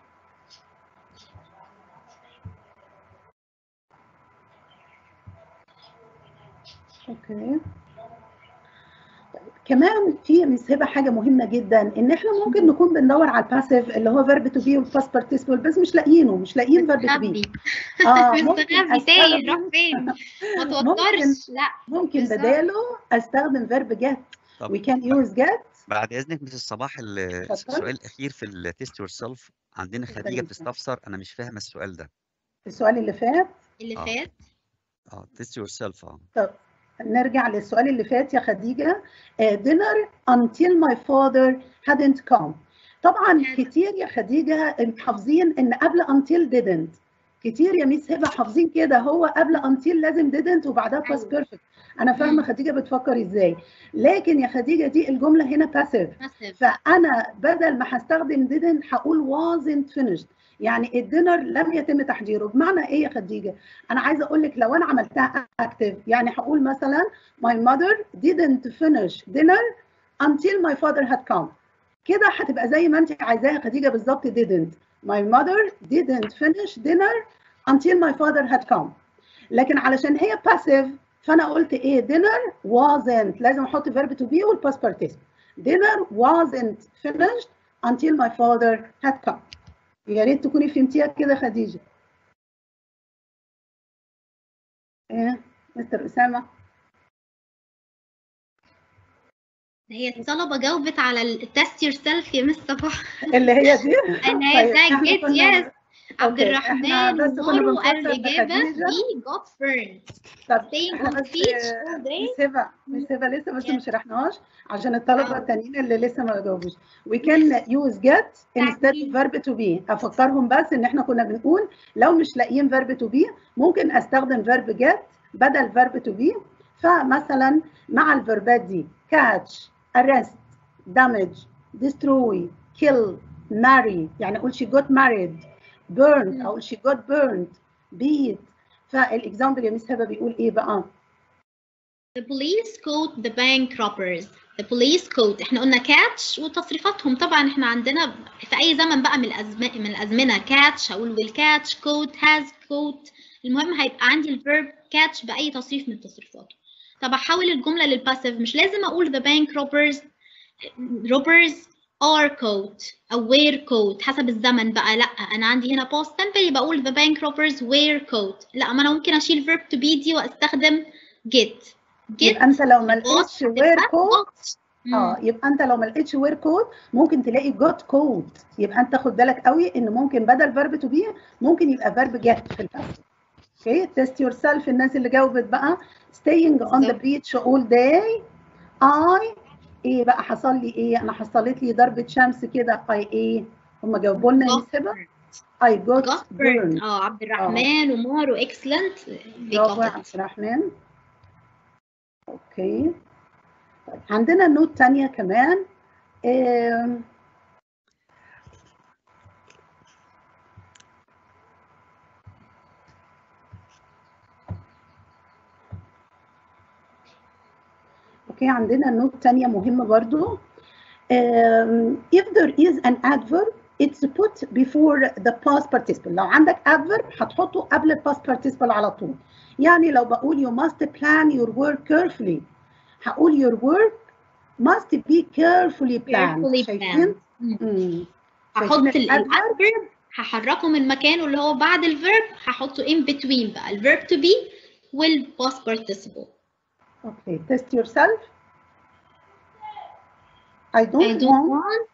S3: اوكي طيب كمان في مسهبه حاجه مهمه جدا ان احنا ممكن نكون بندور على الباسيف اللي هو فيرب تو بي والباست بارتيسيبل بس مش لاقيينه مش لاقيين فيرب تو بي
S2: مستخبي
S3: اه
S2: مستخبي تاني راح
S3: أستخدم-
S2: فين؟ ما
S3: ممكن-
S2: توترش لا
S3: ممكن
S2: بالظبط.
S3: بداله استخدم فيرب جيت
S1: طب
S3: we can use get
S1: بعد اذنك مس الصباح ال-
S3: اتفضل.
S1: السؤال الاخير في التيست يور سيلف عندنا
S3: اتفضل
S1: خديجه
S3: يا
S1: بتستفسر انا مش فاهمه السؤال ده
S3: السؤال اللي فات
S2: اللي
S1: آه.
S2: فات
S1: اه تيست يور سيلف اه
S3: طب نرجع للسؤال اللي فات يا خديجة آه، dinner until my father hadn't come طبعا
S2: هذا.
S3: كتير يا خديجة حافظين ان قبل until didn't كتير يا ميس هبة حافظين كده هو قبل until لازم didn't وبعدها past
S2: أيوة.
S3: perfect انا فاهمة
S2: مم.
S3: خديجة بتفكر ازاي لكن يا خديجة دي الجملة هنا passive
S2: passive
S3: فانا بدل ما هستخدم didn't هقول wasn't finished يعني الدينر لم يتم تحضيره بمعنى ايه يا خديجه انا عايزه اقول لك لو انا عملتها active يعني هقول مثلا my mother didn't finish dinner until my father had come كده هتبقى زي ما انت عايزاها يا خديجه بالظبط didn't my mother didn't finish dinner until my father had come لكن علشان هي passive فانا قلت ايه dinner wasn't لازم احط verb to be والpast participle dinner wasn't finished until my father had come يا ريت تكوني فهمتيها كده خديجه ايه مستر اسامه
S2: هي الطلبة جاوبت على التست يور سيلف يا مس صباح
S3: اللي هي دي
S2: انا هي
S3: طيب،
S2: ده
S3: إحنا
S2: جيت
S3: كنا-
S2: يس عبد
S3: أوكي، إحنا
S2: الرحمن
S3: بس كنا
S2: ومارو
S3: بنفكر
S2: الإجابة
S3: بخديجة.
S2: دي got burned
S3: طب
S2: staying
S3: احنا
S2: on
S3: بس
S2: beach all day
S3: مش هبه مش هبه لسه بس
S2: Yes.
S3: ما شرحناهاش عشان الطلبه
S2: آه.
S3: التانيين اللي لسه ما جاوبوش we can use get instead of verb to be افكرهم بس ان احنا كنا بنقول لو مش لاقيين verb to be ممكن استخدم verb get بدل verb to be فمثلا مع الفيربات دي catch arrest damage destroy kill marry يعني اقول she got married burned
S2: مم.
S3: اقول she got burned beat فالاكزامبل يا مس هبه بيقول ايه بقى
S2: The police caught the bank robbers. The police caught احنا قلنا catch وتصريفاتهم طبعا احنا عندنا في اي زمن بقى من الازمنه من الازمنه catch هقول will catch caught has caught المهم هيبقى عندي الفيرب catch باي تصريف من تصريفاته طب احول الجمله للباسيف مش لازم اقول the bank robbers robbers are caught او were caught حسب الزمن بقى لا انا عندي هنا past tense يبقى اقول the bank robbers were caught لا ما انا ممكن اشيل verb to be دي واستخدم get get
S3: يبقى انت لو ما لقيتش وير كود
S2: اه
S3: اه يبقى انت لو ما لقيتش وير كود ممكن تلاقي جوت كود يبقى انت خد بالك قوي ان ممكن بدل فيرب تو بي ممكن يبقى فيرب جيت في الباست اوكي تيست يور سيلف الناس اللي جاوبت بقى staying on the
S2: بالظبط.
S3: beach all day I ايه بقى حصل لي ايه انا حصلت لي ضربة شمس كده I ايه هم جاوبوا لنا يا
S2: got
S3: سبا
S2: burned.
S3: I got
S2: got burned.
S3: burned
S2: اه عبد الرحمن ومارو excellent
S3: برافو يا عبد الرحمن اوكي طيب عندنا نوت تانية كمان آم، اوكي عندنا نوت تانية مهمة برضو آم، if there is an adverb it's put before the past participle لو عندك adverb هتحطه قبل ال past participle على طول يعني لو بقول you must plan your work carefully هقول your work must be carefully planned
S2: Carefully
S3: شايفين؟
S2: planned.
S3: مم.
S2: هحط
S3: شايفين الadverb؟
S2: الادفيرب هحركه من مكانه اللي هو بعد الفيرب هحطه in between بقى الفيرب to be والpast participle
S3: Okay, test yourself. I don't,
S2: I don't
S3: want,
S2: want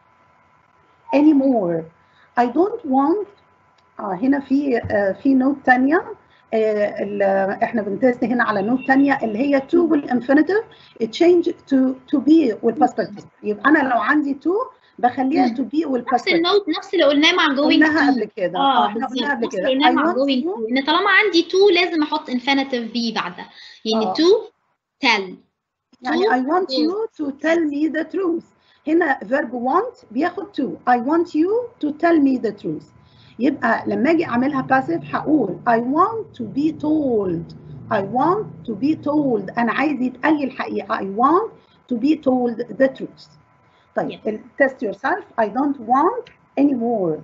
S3: anymore. I don't want آه هنا في آه في نوت تانية آه ال- احنا بنتست هنا على نوت تانية اللي هي to والinfinitive change to to be والpast participle يبقى انا لو عندي to بخليها
S2: مم.
S3: to be والpast
S2: نفس
S3: participle
S2: النوت نفس اللي قلناه مع going
S3: قلناها
S2: to
S3: قبل كده
S2: اه
S3: احنا
S2: بالظبط
S3: قلناها قبل
S2: نفس
S3: كده
S2: اللي قلناه
S3: I
S2: مع
S3: want
S2: going
S3: to
S2: to ان طالما عندي to لازم احط infinitive be بعدها يعني
S3: آه.
S2: to tell
S3: يعني
S2: to
S3: I want
S2: to.
S3: you to tell me the truth هنا verb want بياخد to I want you to tell me the truth يبقى لما اجي اعملها passive هقول I want to be told I want to be told انا عايز يتقال لي الحقيقه I want to be told the truth طيب
S2: Yes.
S3: ال- test yourself I don't want anymore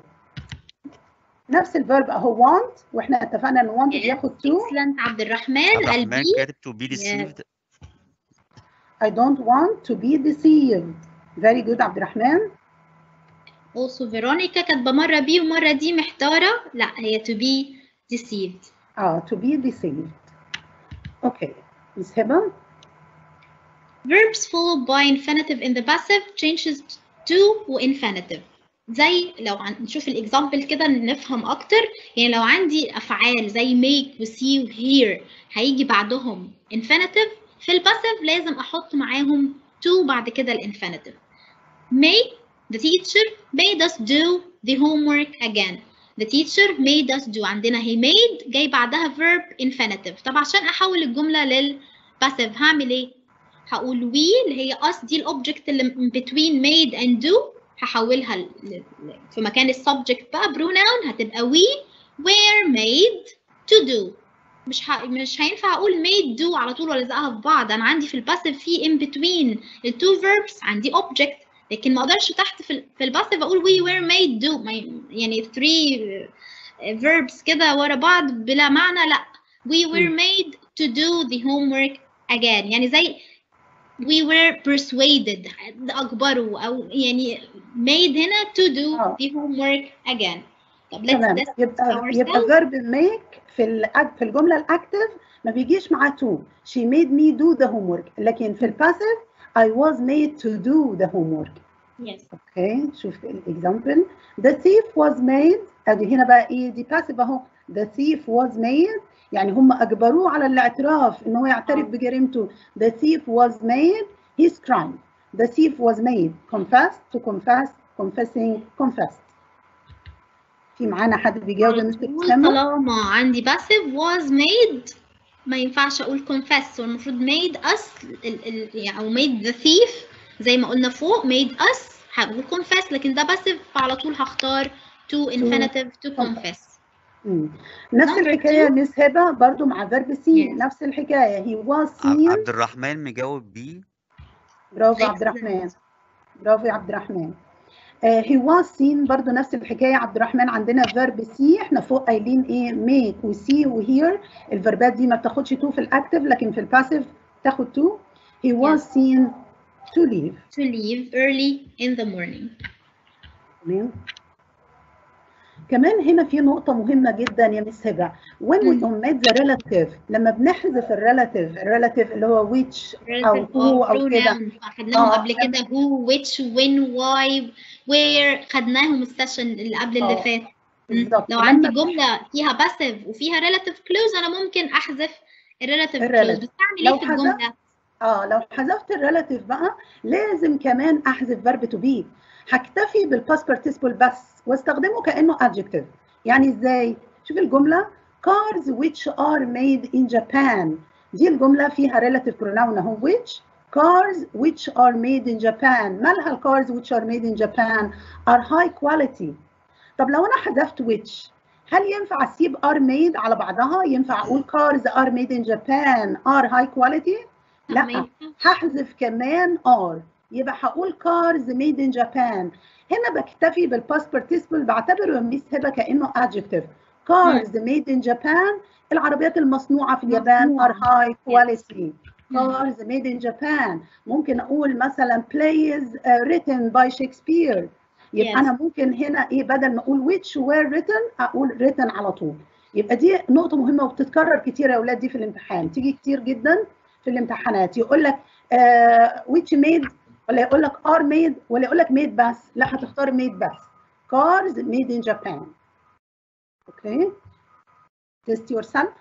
S3: نفس الفيرب اهو want واحنا اتفقنا ان want
S2: Yes.
S3: بياخد to
S2: excellent عبد الرحمن
S1: عبد الرحمن
S2: قلبي
S1: كاتب to be deceived
S3: I don't want to be deceived very good عبد الرحمن
S2: also فيرونيكا كاتبه مره بي ومره دي محتاره لا هي to be deceived
S3: اه to be deceived okay Miss هبه
S2: verbs followed by infinitive in the passive changes to و infinitive زي لو عن... نشوف الاكزامبل كده نفهم اكتر يعني لو عندي افعال زي make و see و hear هيجي بعدهم infinitive في الباسيف لازم احط معاهم to بعد كده الانفينيتيف make the teacher made us do the homework again the teacher made us do عندنا he made جاي بعدها verb infinitive طب عشان احول الجمله للباسيف هعمل ايه هقول we اللي هي us دي الاوبجكت اللي in between made and do هحولها ل- ل- في مكان السبجكت بقى pronoun هتبقى we were made to do مش ه... مش هينفع اقول made do على طول والزقها في بعض انا عندي في الباسيف في in between التو verbs عندي object لكن ما اقدرش تحت في ال... في الباسيف اقول we were made do ما ي- يعني three verbs كده ورا بعض بلا معنى لا we were
S3: م.
S2: made to do the homework again يعني زي we were persuaded أجبروا أو يعني made هنا to do
S3: آه.
S2: the homework again طب let's
S3: تمام
S2: test
S3: يبقى يبقى
S2: ourselves
S3: verb make في الأك- في الجمله الاكتف ما بيجيش معاه to she made me do the homework لكن في الباسيف I was made to do the homework
S2: yes
S3: اوكي شوف الاكزامبل the thief was made ادي هنا بقى ايه دي باسيف اهو the thief was made يعني هم اجبروه على الاعتراف ان هو يعترف
S2: آه.
S3: بجريمته the thief was made his crime the thief was made confessed to confess confessing confessed في معانا حد بيجاوب يا
S2: على
S3: مستر
S2: طول
S3: اسامه
S2: طالما عندي passive was made ما ينفعش اقول confess والمفروض made us ال ال يعني او made the thief زي ما قلنا فوق made us هقول confess لكن ده passive فعلى طول هختار to infinitive to confess
S3: مم. نفس
S2: Number
S3: الحكايه يا
S2: two.
S3: مس هبه برضو مع فيرب سي
S2: Yes.
S3: نفس الحكايه he was
S1: ع-
S3: seen
S1: عبد الرحمن مجاوب بي
S3: برافو عبد
S2: Excellent.
S3: الرحمن برافو يا عبد الرحمن آه he was seen برضو نفس الحكايه عبد الرحمن عندنا فيرب سي احنا فوق قايلين ايه make وسي وهير الفيربات دي ما بتاخدش تو في الاكتف لكن في الباسيف تاخد تو he was seen to leave
S2: to leave early in the morning
S3: تمام كمان هنا في نقطة مهمة جدا يا مس هبة when we
S2: مم.
S3: omit the relative لما بنحذف الريلاتيف الريلاتيف اللي هو which أو
S2: relative
S3: who
S2: or
S3: أو كده
S2: pronouns خدناهم
S3: آه،
S2: قبل كده who which when why where خدناهم السيشن اللي قبل اللي
S3: آه،
S2: فات مم.
S3: بالظبط
S2: لو عندي
S3: لما
S2: جملة فيها passive وفيها relative clause أنا ممكن أحذف relative
S3: الريلاتيف.
S2: clause بس أعمل
S3: لو
S2: إيه في الجملة؟
S3: اه لو حذفت الريلاتيف بقى لازم كمان احذف فيرب تو بي هكتفي بالباست بارتيسيبل بس واستخدمه كانه adjective يعني ازاي شوف الجمله cars which are made in Japan دي الجمله فيها relative pronoun اهو which cars which are made in Japan مالها الكارز which are made in Japan are high quality طب لو انا حذفت which هل ينفع اسيب are made على بعضها ينفع اقول cars are made in Japan are high quality
S2: لا، ما
S3: لا
S2: ينفعش.
S3: هحذف كمان are يبقى هقول cars made in Japan هنا بكتفي بالباست بارتيسيبل بعتبره ميس هبه كانه adjective cars made in Japan العربيات المصنوعه في اليابان
S2: مصنوعة.
S3: are high quality
S2: مم.
S3: cars made in Japan ممكن اقول مثلا plays uh, written by Shakespeare يبقى
S2: Yes.
S3: انا ممكن هنا ايه بدل ما اقول which were written اقول written على طول يبقى دي نقطه مهمه وبتتكرر كتير يا اولاد دي في الامتحان تيجي كتير جدا في الامتحانات يقول لك uh, which made ولا يقول لك are made ولا يقول لك made بس لا هتختار made بس cars made in Japan okay test yourself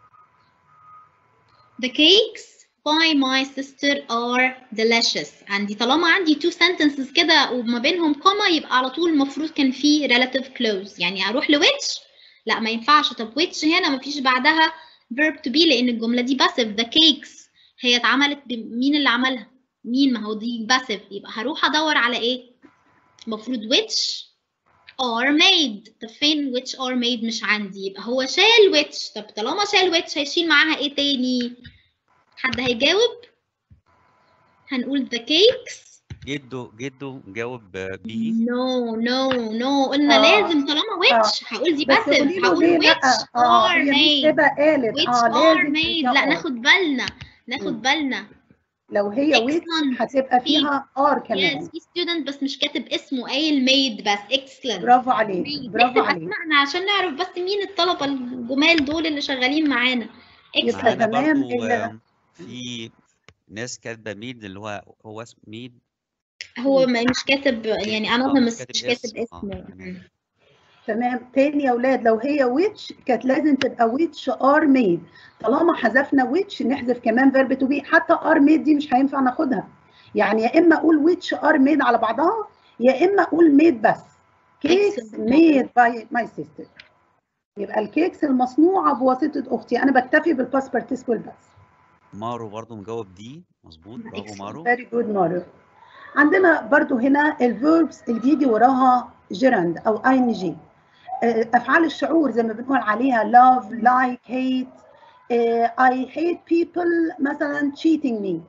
S2: The cakes by my sister are delicious عندي طالما عندي two sentences كده وما بينهم كوما يبقى على طول المفروض كان في relative clause يعني اروح ل which لا ما ينفعش طب which هنا ما فيش بعدها verb to be لان الجمله دي passive the cakes هي اتعملت بمين اللي عملها مين ما هو دي passive يبقى هروح ادور على ايه المفروض which are made طب فين which are made مش عندي يبقى هو شال which طب طالما شال which هيشيل معاها ايه تاني حد هيجاوب هنقول the cakes
S1: جدو جدو جاوب بي
S2: no no no قلنا
S3: آه.
S2: لازم طالما which هقول دي
S3: بس
S2: passive
S3: قولي له
S2: هقول
S3: ليه لا
S2: which
S3: اه
S2: are
S3: هي مش
S2: made
S3: هبه قالت
S2: which
S3: اه
S2: are
S3: لازم
S2: made
S3: تبقى
S2: لا
S3: are.
S2: ناخد بالنا ناخد
S3: مم.
S2: بالنا
S3: لو هي which
S2: excellent
S3: هتبقى
S2: في-
S3: فيها ار كمان
S2: yes في student بس مش كاتب اسمه قايل made بس excellent
S3: برافو عليك
S2: made.
S3: برافو
S2: نكتب
S3: عليك
S2: اسمائنا عشان نعرف بس مين الطلبه الجمال دول اللي شغالين معانا
S3: يبقى
S2: excellent
S1: معانا
S3: تمام
S1: برضو
S3: ال-
S1: آم، في ناس كاتبه ميد اللي هو هو اسمه ميد
S2: هو ما- مش كاتب يعني انا
S1: آه،
S2: مش
S1: كاتب
S2: مش كاتب
S1: اسم. آه،
S2: اسمه
S1: تمام.
S3: تمام تاني يا اولاد لو هي which كانت لازم تبقى which are made طالما حذفنا which نحذف كمان verb to be حتى are made دي مش هينفع ناخدها يعني يا اما اقول which are made على بعضها يا اما اقول made بس cakes
S2: Excellent.
S3: made by my sister يبقى الكيكس المصنوعه بواسطه اختي انا بكتفي بالباست participle بس
S1: مارو برضو مجاوب دي مظبوط برافو
S2: Excellent.
S1: مارو
S3: very good Mario عندنا برضو هنا الفيربس اللي بيجي وراها جيراند او اي ان جي افعال الشعور زي ما بنقول عليها love like hate uh, I hate people مثلا cheating me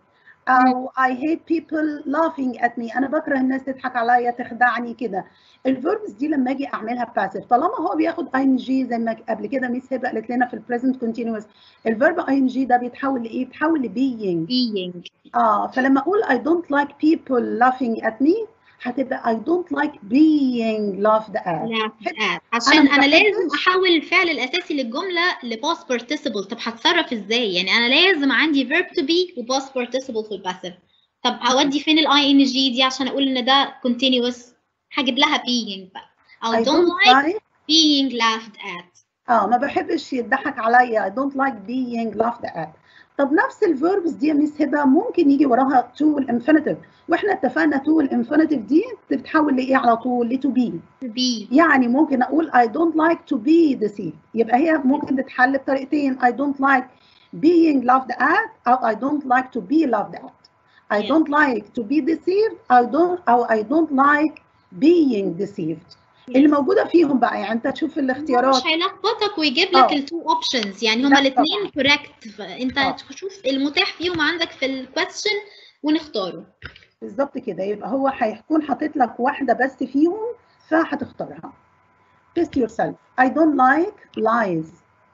S3: او I hate people laughing at me انا بكره الناس تضحك عليا تخدعني كده الفيربس دي لما اجي اعملها باسيف طالما هو بياخد اي ان جي زي ما قبل كده ميس هبه قالت لنا في البريزنت كونتينوس الفيرب اي ان جي ده بيتحول لايه بيتحول لبينج
S2: being
S3: اه فلما اقول I don't like people laughing at me هتبقى I don't like being laughed at
S2: laughed at عشان
S3: ما
S2: انا لازم
S3: بحبش-
S2: احول الفعل الاساسي للجمله لباست participle طب هتصرف ازاي يعني انا لازم عندي verb to be وباست participle في الباسيف طب اودي فين الاي ان جي دي عشان اقول ان ده continuous هجيب لها being بقى او
S3: I
S2: don't
S3: don't
S2: like
S3: like
S2: being laughed at
S3: اه ما بحبش يضحك عليا I don't like being laughed at طب نفس الفيربس دي يا ميس هبه ممكن يجي وراها to الانفينيتيف واحنا اتفقنا to الانفينيتيف دي بتتحول لايه على طول ل to be
S2: to be
S3: يعني ممكن اقول I don't like to be deceived يبقى هي ممكن تتحل بطريقتين I don't like being laughed at او I don't like to be laughed at I
S2: Yeah.
S3: don't like to be deceived I don't او I don't like being deceived اللي موجوده فيهم بقى يعني انت تشوف الاختيارات
S2: مش هيلخبطك ويجيب لك
S3: آه.
S2: التو اوبشنز يعني
S3: لا
S2: هما الاثنين
S3: طبعاً.
S2: كوريكت فانت
S3: آه.
S2: تشوف المتاح فيهم عندك في الكويستشن ونختاره
S3: بالظبط كده يبقى هو هيكون حاطط لك واحده بس فيهم فهتختارها test yourself I don't like lies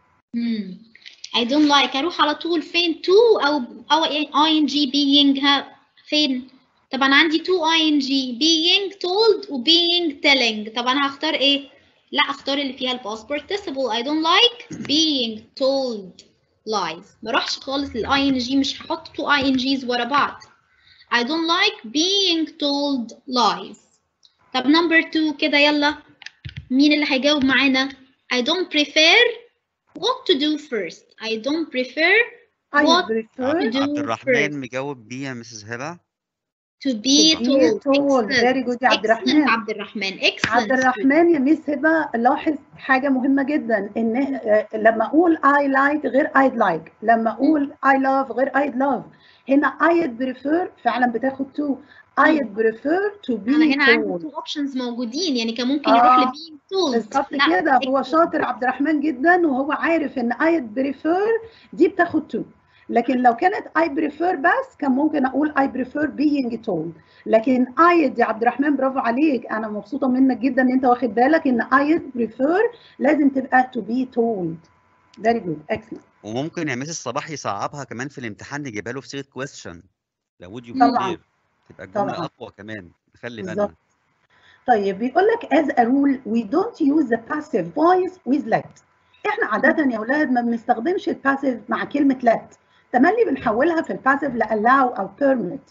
S2: مم. I don't like اروح على طول فين to او او ing being ها فين طب انا عندي to ing being told و being telling طب انا هختار ايه لا اختار اللي فيها الباست participle I don't like being told lies ما اروحش خالص لل ing مش هحط two ing's ورا بعض I don't like being told lies طب number two كده يلا مين اللي هيجاوب معانا I don't prefer what to do first I don't prefer
S3: I
S2: What
S3: prefer
S2: to do
S1: عبد الرحمن
S2: first.
S1: مجاوب بيه يا مسز هبه
S2: to be
S3: to be
S2: told
S3: told.
S2: Excellent.
S3: Very good يا عبد
S2: Excellent
S3: الرحمن.
S2: عبد الرحمن excellent
S3: عبد الرحمن يا ميس هبه لاحظ حاجه مهمه جدا ان آه، لما اقول I like غير I'd like لما اقول I love غير I'd love هنا I'd prefer فعلا بتاخد to I'd prefer to be
S2: انا هنا عندي
S3: told
S2: two options موجودين يعني كان ممكن
S3: آه.
S2: يروح ل being told
S3: بالظبط
S2: لا،
S3: كده هو
S2: excellent.
S3: شاطر عبد الرحمن جدا وهو عارف ان I'd prefer دي بتاخد to لكن لو كانت I prefer بس كان ممكن اقول I prefer being told لكن I'd يا عبد الرحمن برافو عليك انا مبسوطه منك جدا ان انت واخد بالك ان I'd prefer لازم تبقى to be told very good excellent
S1: وممكن يا مسز صباح يصعبها كمان في الامتحان يجيبها له في صيغه كويستشن لو would you
S3: طبعاً.
S1: prefer تبقى الجمله
S3: طبعاً.
S1: اقوى كمان خلي
S3: بالظبط.
S1: بالنا
S3: طيب بيقول لك as a rule we don't use the passive voice with let احنا عادة يا اولاد ما بنستخدمش الباسيف مع كلمة let تملي بنحولها في الباسيف ل allow او permit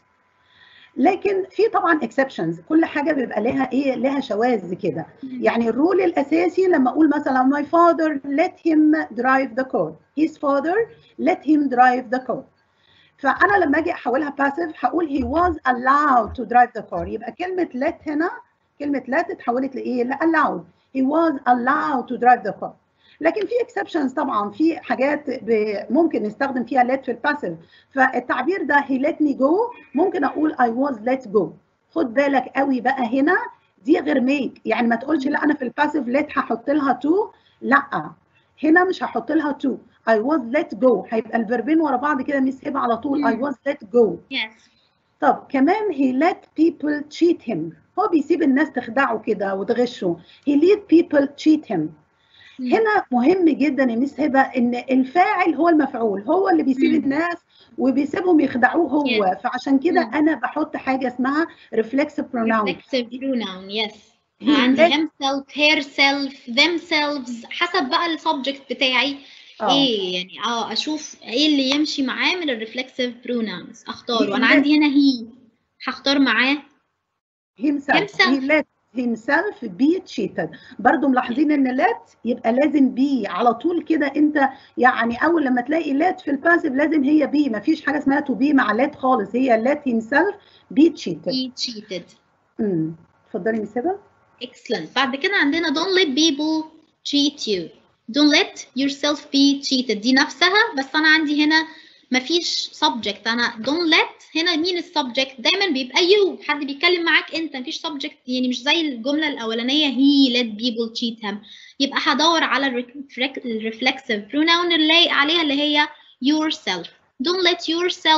S3: لكن في طبعا exceptions كل حاجة بيبقى لها ايه لها شواذ كده يعني الرول الاساسي لما اقول مثلا my father let him drive the car his father let him drive the car فانا لما اجي احولها passive هقول he was allowed to drive the car يبقى كلمة let هنا كلمة let اتحولت لايه؟ ل allowed. He was allowed to drive the car. لكن في exceptions طبعا في حاجات ب- ممكن نستخدم فيها let في الباسيف فالتعبير ده he let me go ممكن اقول I was let go. خد بالك قوي بقى هنا دي غير make يعني ما تقولش لا انا في الباسيف let هحط لها to لا هنا مش هحط لها to I was let go هيبقى الفيربين ورا بعض كده مش هبه على طول I
S2: مم.
S3: was let go
S2: yes
S3: طب كمان he let people cheat him هو بيسيب الناس تخدعه كده وتغشه he let people cheat him
S2: مم.
S3: هنا مهم جدا يا مس هبه ان الفاعل هو المفعول هو اللي بيسيب
S2: مم.
S3: الناس وبيسيبهم يخدعوه هو
S2: Yes.
S3: فعشان كده
S2: مم.
S3: انا بحط حاجه اسمها reflexive pronoun
S2: reflexive pronoun yes
S3: He
S2: عندي
S3: let-
S2: himself herself themselves حسب بقى السبجكت بتاعي
S3: اه
S2: ايه يعني اه اشوف ايه اللي يمشي معاه من الريفلكسيف بروناونز اختاره
S3: He
S2: انا
S3: let-
S2: عندي هنا هي هختار معاه
S3: himself
S2: himself.
S3: he let himself be cheated برضو ملاحظين ان let يبقى لازم be على طول كده انت يعني اول لما تلاقي let في الباسيف لازم هي be مفيش حاجه اسمها to be مع let خالص هي let himself be cheated
S2: be cheated
S3: امم اتفضلي مس هبه
S2: excellent بعد كده عندنا don't let people cheat you don't let yourself be cheated دي نفسها بس انا عندي هنا مفيش subject انا don't let هنا مين السبجكت دايما بيبقى you حد بيتكلم معاك انت مفيش subject يعني مش زي الجمله الاولانيه he let people cheat him يبقى هدور على ال reflexive pronoun اللي لايق عليها اللي هي yourself don't let yourself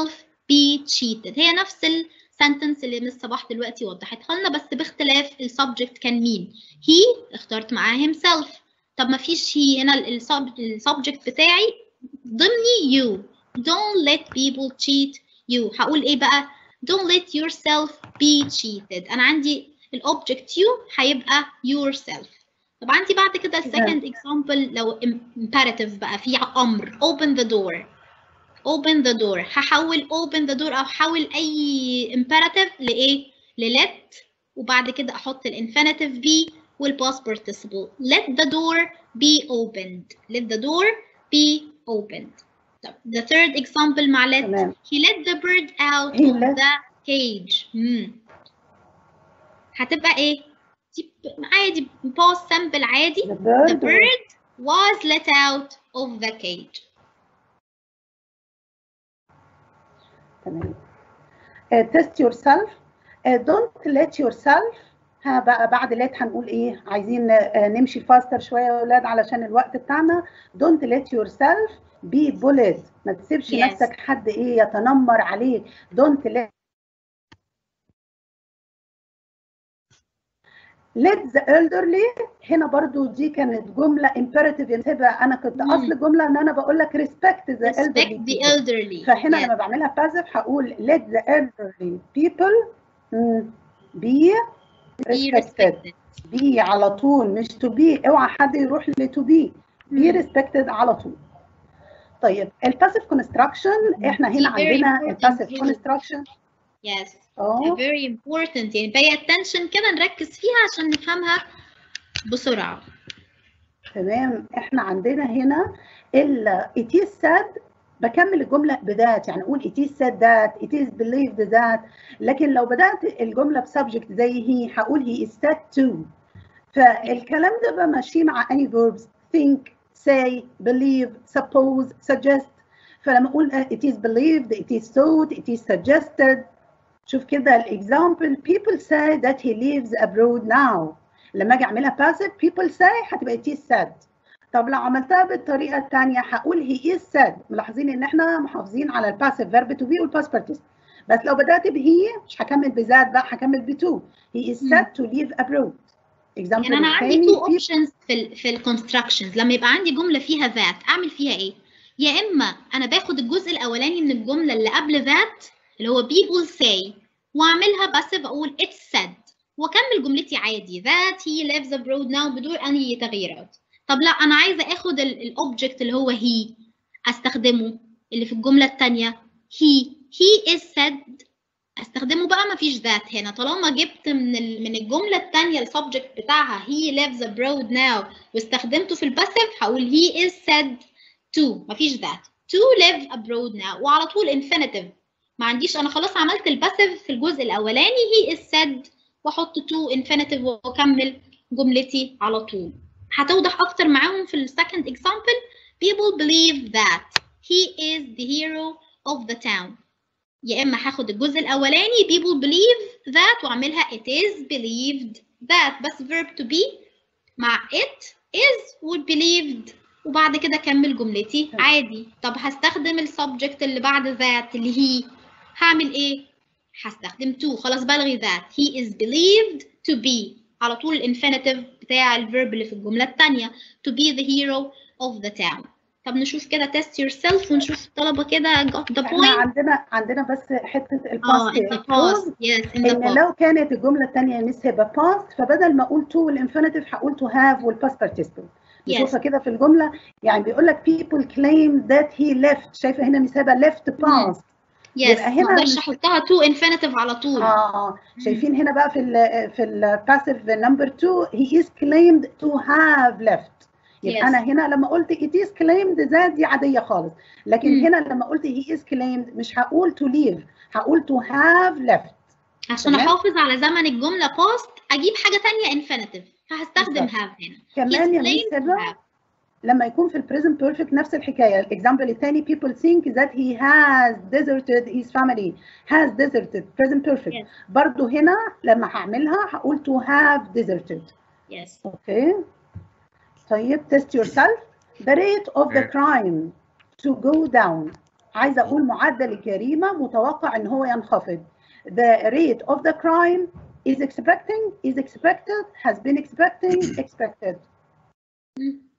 S2: be cheated هي نفس السنتنس اللي مس صباح دلوقتي وضحتها لنا بس باختلاف السبجكت كان مين he اخترت معاه himself طب ما فيش he هنا السبجكت بتاعي ضمني you don't let people cheat you هقول ايه بقى don't let yourself be cheated انا عندي الاوبجكت you هيبقى yourself طب عندي بعد كده السكند example لو imperative بقى في امر open the door open the door هحول open the door او هحول اي imperative لايه لlet وبعد كده احط الانفينيتيف be والpast participle let the door be opened let the door be opened طب the third example مع let
S3: تمام
S2: he let the bird out
S3: He
S2: of
S3: let-
S2: the cage مم. هتبقى ايه دي ب- عادي past simple عادي
S3: the
S2: the
S3: bird
S2: bird was let out of the cage
S3: تمام uh, test yourself uh, don't let yourself ها بقى بعد let هنقول ايه عايزين uh, نمشي فاستر شويه يا اولاد علشان الوقت بتاعنا don't let yourself be bullied ما تسيبش
S2: Yes.
S3: نفسك حد ايه يتنمر عليك don't let let the elderly هنا برضو دي كانت جمله imperative ينتبه انا كنت
S2: مم.
S3: اصل جمله ان انا بقول لك respect the elderly
S2: respect the
S3: people.
S2: elderly
S3: فهنا
S2: Yes.
S3: لما بعملها passive هقول let the elderly people مم، be
S2: be
S3: respected
S2: respected
S3: be على طول مش to be اوعى حد يروح ل to be be
S2: مم.
S3: respected على طول طيب الباسيف كونستراكشن احنا هنا
S2: دي very
S3: عندنا
S2: important
S3: الباسيف
S2: rule.
S3: كونستراكشن
S2: yes
S3: اه
S2: very important يعني pay attention كده نركز فيها عشان نفهمها بسرعة
S3: تمام احنا عندنا هنا ال it is said بكمل الجملة بذات يعني اقول it is said that it is believed that لكن لو بدأت الجملة بسبجكت زي هي هقول he is said to فالكلام ده بقى ماشي مع any verbs think say believe suppose suggest فلما اقول it is believed it is thought it is suggested شوف كده الاكزامبل people say that he lives abroad now لما اجي اعملها passive people say هتبقى it is said طب لو عملتها بالطريقه الثانيه هقول he is said ملاحظين ان احنا محافظين على الباسيف verb to be والباست participle بس لو بدات به مش هكمل بذات بقى هكمل بتو he is said to live abroad example
S2: يعني انا عندي
S3: الثاني
S2: two
S3: people
S2: options في ال في الكونستراكشنز لما يبقى عندي جملة فيها that اعمل فيها ايه يا اما انا باخد الجزء الاولاني من الجملة اللي قبل that اللي هو people say واعملها passive اقول it's said واكمل جملتي عادي that he lives abroad now بدون اي تغييرات طب لا انا عايزه اخد الاوبجكت اللي هو he استخدمه اللي في الجمله الثانيه he he is said استخدمه بقى ما فيش ذات هنا طالما جبت من ال- من الجمله الثانيه السبجكت بتاعها he lives abroad now واستخدمته في الباسيف هقول he is said to ما فيش ذات to live abroad now وعلى طول infinitive ما عنديش انا خلاص عملت الباسيف في الجزء الاولاني he is said واحط to infinitive واكمل جملتي على طول هتوضح اكتر معاهم في السكند example people believe that he is the hero of the town يا اما هاخد الجزء الاولاني people believe that واعملها it is believed that بس verb to be مع it is و believed وبعد كده اكمل جملتي عادي طب هستخدم السبجكت اللي بعد that اللي هي هعمل ايه هستخدم to خلاص بلغي that he is believed to be على طول الانفينيتيف بتاع الفيرب اللي في الجملة الثانية to be the hero of the town طب نشوف كده test yourself ونشوف الطلبة كده got the
S3: احنا
S2: point
S3: عندنا عندنا بس حته
S2: اه in the
S3: الباست
S2: past yes in the
S3: ان
S2: past
S3: لو كانت الجمله الثانيه مس هيبقى باست فبدل ما اقول تو والانفينيتيف هقول تو هاف والباست بارتيسيبل نشوفها كده في الجمله يعني بيقول لك people claim that he left شايفه هنا مس هيبقى left past
S2: yes
S3: يبقى هنا
S2: ما اقدرش
S3: مش-
S2: احطها to infinitive على طول
S3: اه شايفين هنا بقى في ال في الباسيف نمبر 2 he is claimed to have left يبقى
S2: Yes.
S3: انا هنا لما قلت it is claimed ذات دي عاديه خالص لكن
S2: مم.
S3: هنا لما قلت he is claimed مش هقول to leave هقول to have left
S2: عشان
S3: تمام.
S2: احافظ على زمن الجملة past اجيب حاجة تانية infinitive فهستخدم
S3: بالظبط.
S2: have هنا
S3: كمان يا
S2: He's
S3: ميس
S2: claimed to
S3: هبه
S2: have.
S3: لما يكون في البريزنت بيرفكت نفس الحكايه الاكزامبل الثاني people think that he has deserted his family has deserted present perfect
S2: Yes.
S3: برضو هنا لما هعملها هقول to have deserted
S2: yes
S3: اوكي طيب test yourself the rate of the
S1: Okay.
S3: crime to go down عايزه اقول معدل الجريمه متوقع ان هو ينخفض the rate of the crime is expecting is expected has been expecting expected
S2: مم.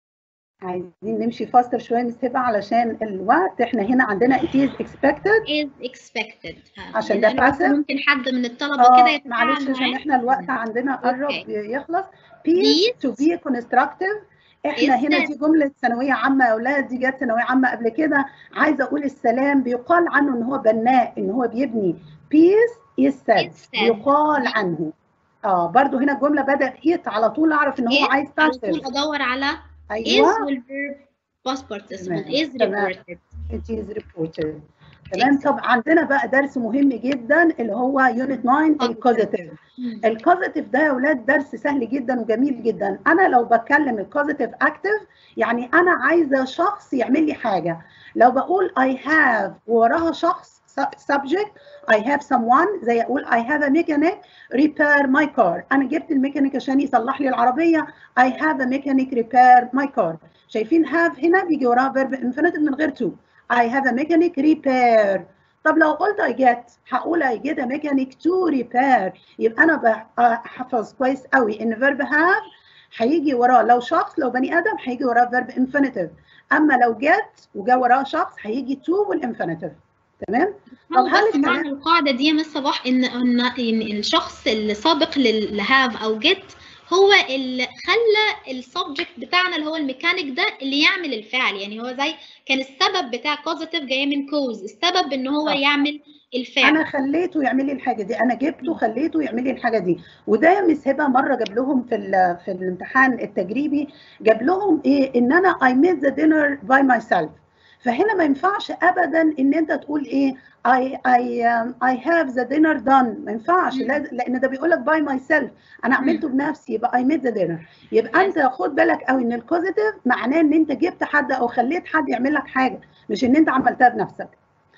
S3: عايزين نمشي فاستر شويه مس هبه علشان الوقت احنا هنا عندنا it is expected
S2: is expected
S3: عشان
S2: يعني
S3: ده
S2: أنا بس
S3: passive.
S2: ممكن حد من الطلبة كده
S3: اه
S2: يتفاعل
S3: معلش عشان
S2: معايا
S3: احنا الوقت عندنا قرب
S2: أوكي.
S3: يخلص peace to be constructive احنا
S2: Is
S3: هنا
S2: that-
S3: دي جمله ثانويه عامه يا اولاد دي جت ثانويه عامه قبل كده عايزه اقول السلام بيقال عنه ان هو بناء ان هو بيبني peace is said
S2: Is said.
S3: يقال عنه اه برضو هنا الجمله بدات it على طول اعرف ان هو
S2: Is
S3: عايز
S2: على طول
S3: passive
S2: ادور على is
S3: ايوه
S2: والverb past participle
S3: تمام.
S2: is
S3: تمام.
S2: reported
S3: it is reported تمام طب عندنا بقى درس مهم جدا اللي هو يونت 9 الكوزيتيف
S2: مم.
S3: الكوزيتيف ده يا اولاد درس سهل جدا وجميل جدا انا لو بتكلم الكوزيتيف اكتف يعني انا عايزه شخص يعمل لي حاجه لو بقول I have وراها شخص subject I have someone زي اقول I have a mechanic repair my car انا جبت الميكانيك عشان يصلح لي العربيه I have a mechanic repair my car شايفين have هنا بيجي وراها verb infinitive من غير to I have a mechanic repair طب لو قلت I get هقول I get a mechanic to repair يبقى انا بحفظ كويس قوي ان verb have هيجي وراه لو شخص لو بني ادم هيجي وراه verb infinitive اما لو get وجا وراه شخص هيجي to والinfinitive تمام طب هل
S2: بس
S3: الكلام-
S2: معنى القاعدة دي يا مس صباح إن إن إن الشخص اللي سابق للهاف أو جيت هو اللي خلى السبجكت بتاعنا اللي هو الميكانيك ده اللي يعمل الفعل يعني هو زي كان السبب بتاع كوزيتيف جاي من كوز السبب إن هو
S3: صح.
S2: يعمل الفعل
S3: انا خليته يعمل لي الحاجه دي انا جبته خليته يعمل لي الحاجه دي وده يا مس هبه مره جاب لهم في ال- في الامتحان التجريبي جاب لهم ايه ان انا I made the dinner by myself فهنا ما ينفعش ابدا ان انت تقول ايه I I um, I have the dinner done ما ينفعش
S2: مم.
S3: لاز- لان ده بيقول لك by myself انا عملته بنفسي يبقى I made the dinner يبقى انت خد بالك قوي ان الكوزيتيف معناه ان انت جبت حد او خليت حد يعمل لك حاجه مش ان انت عملتها بنفسك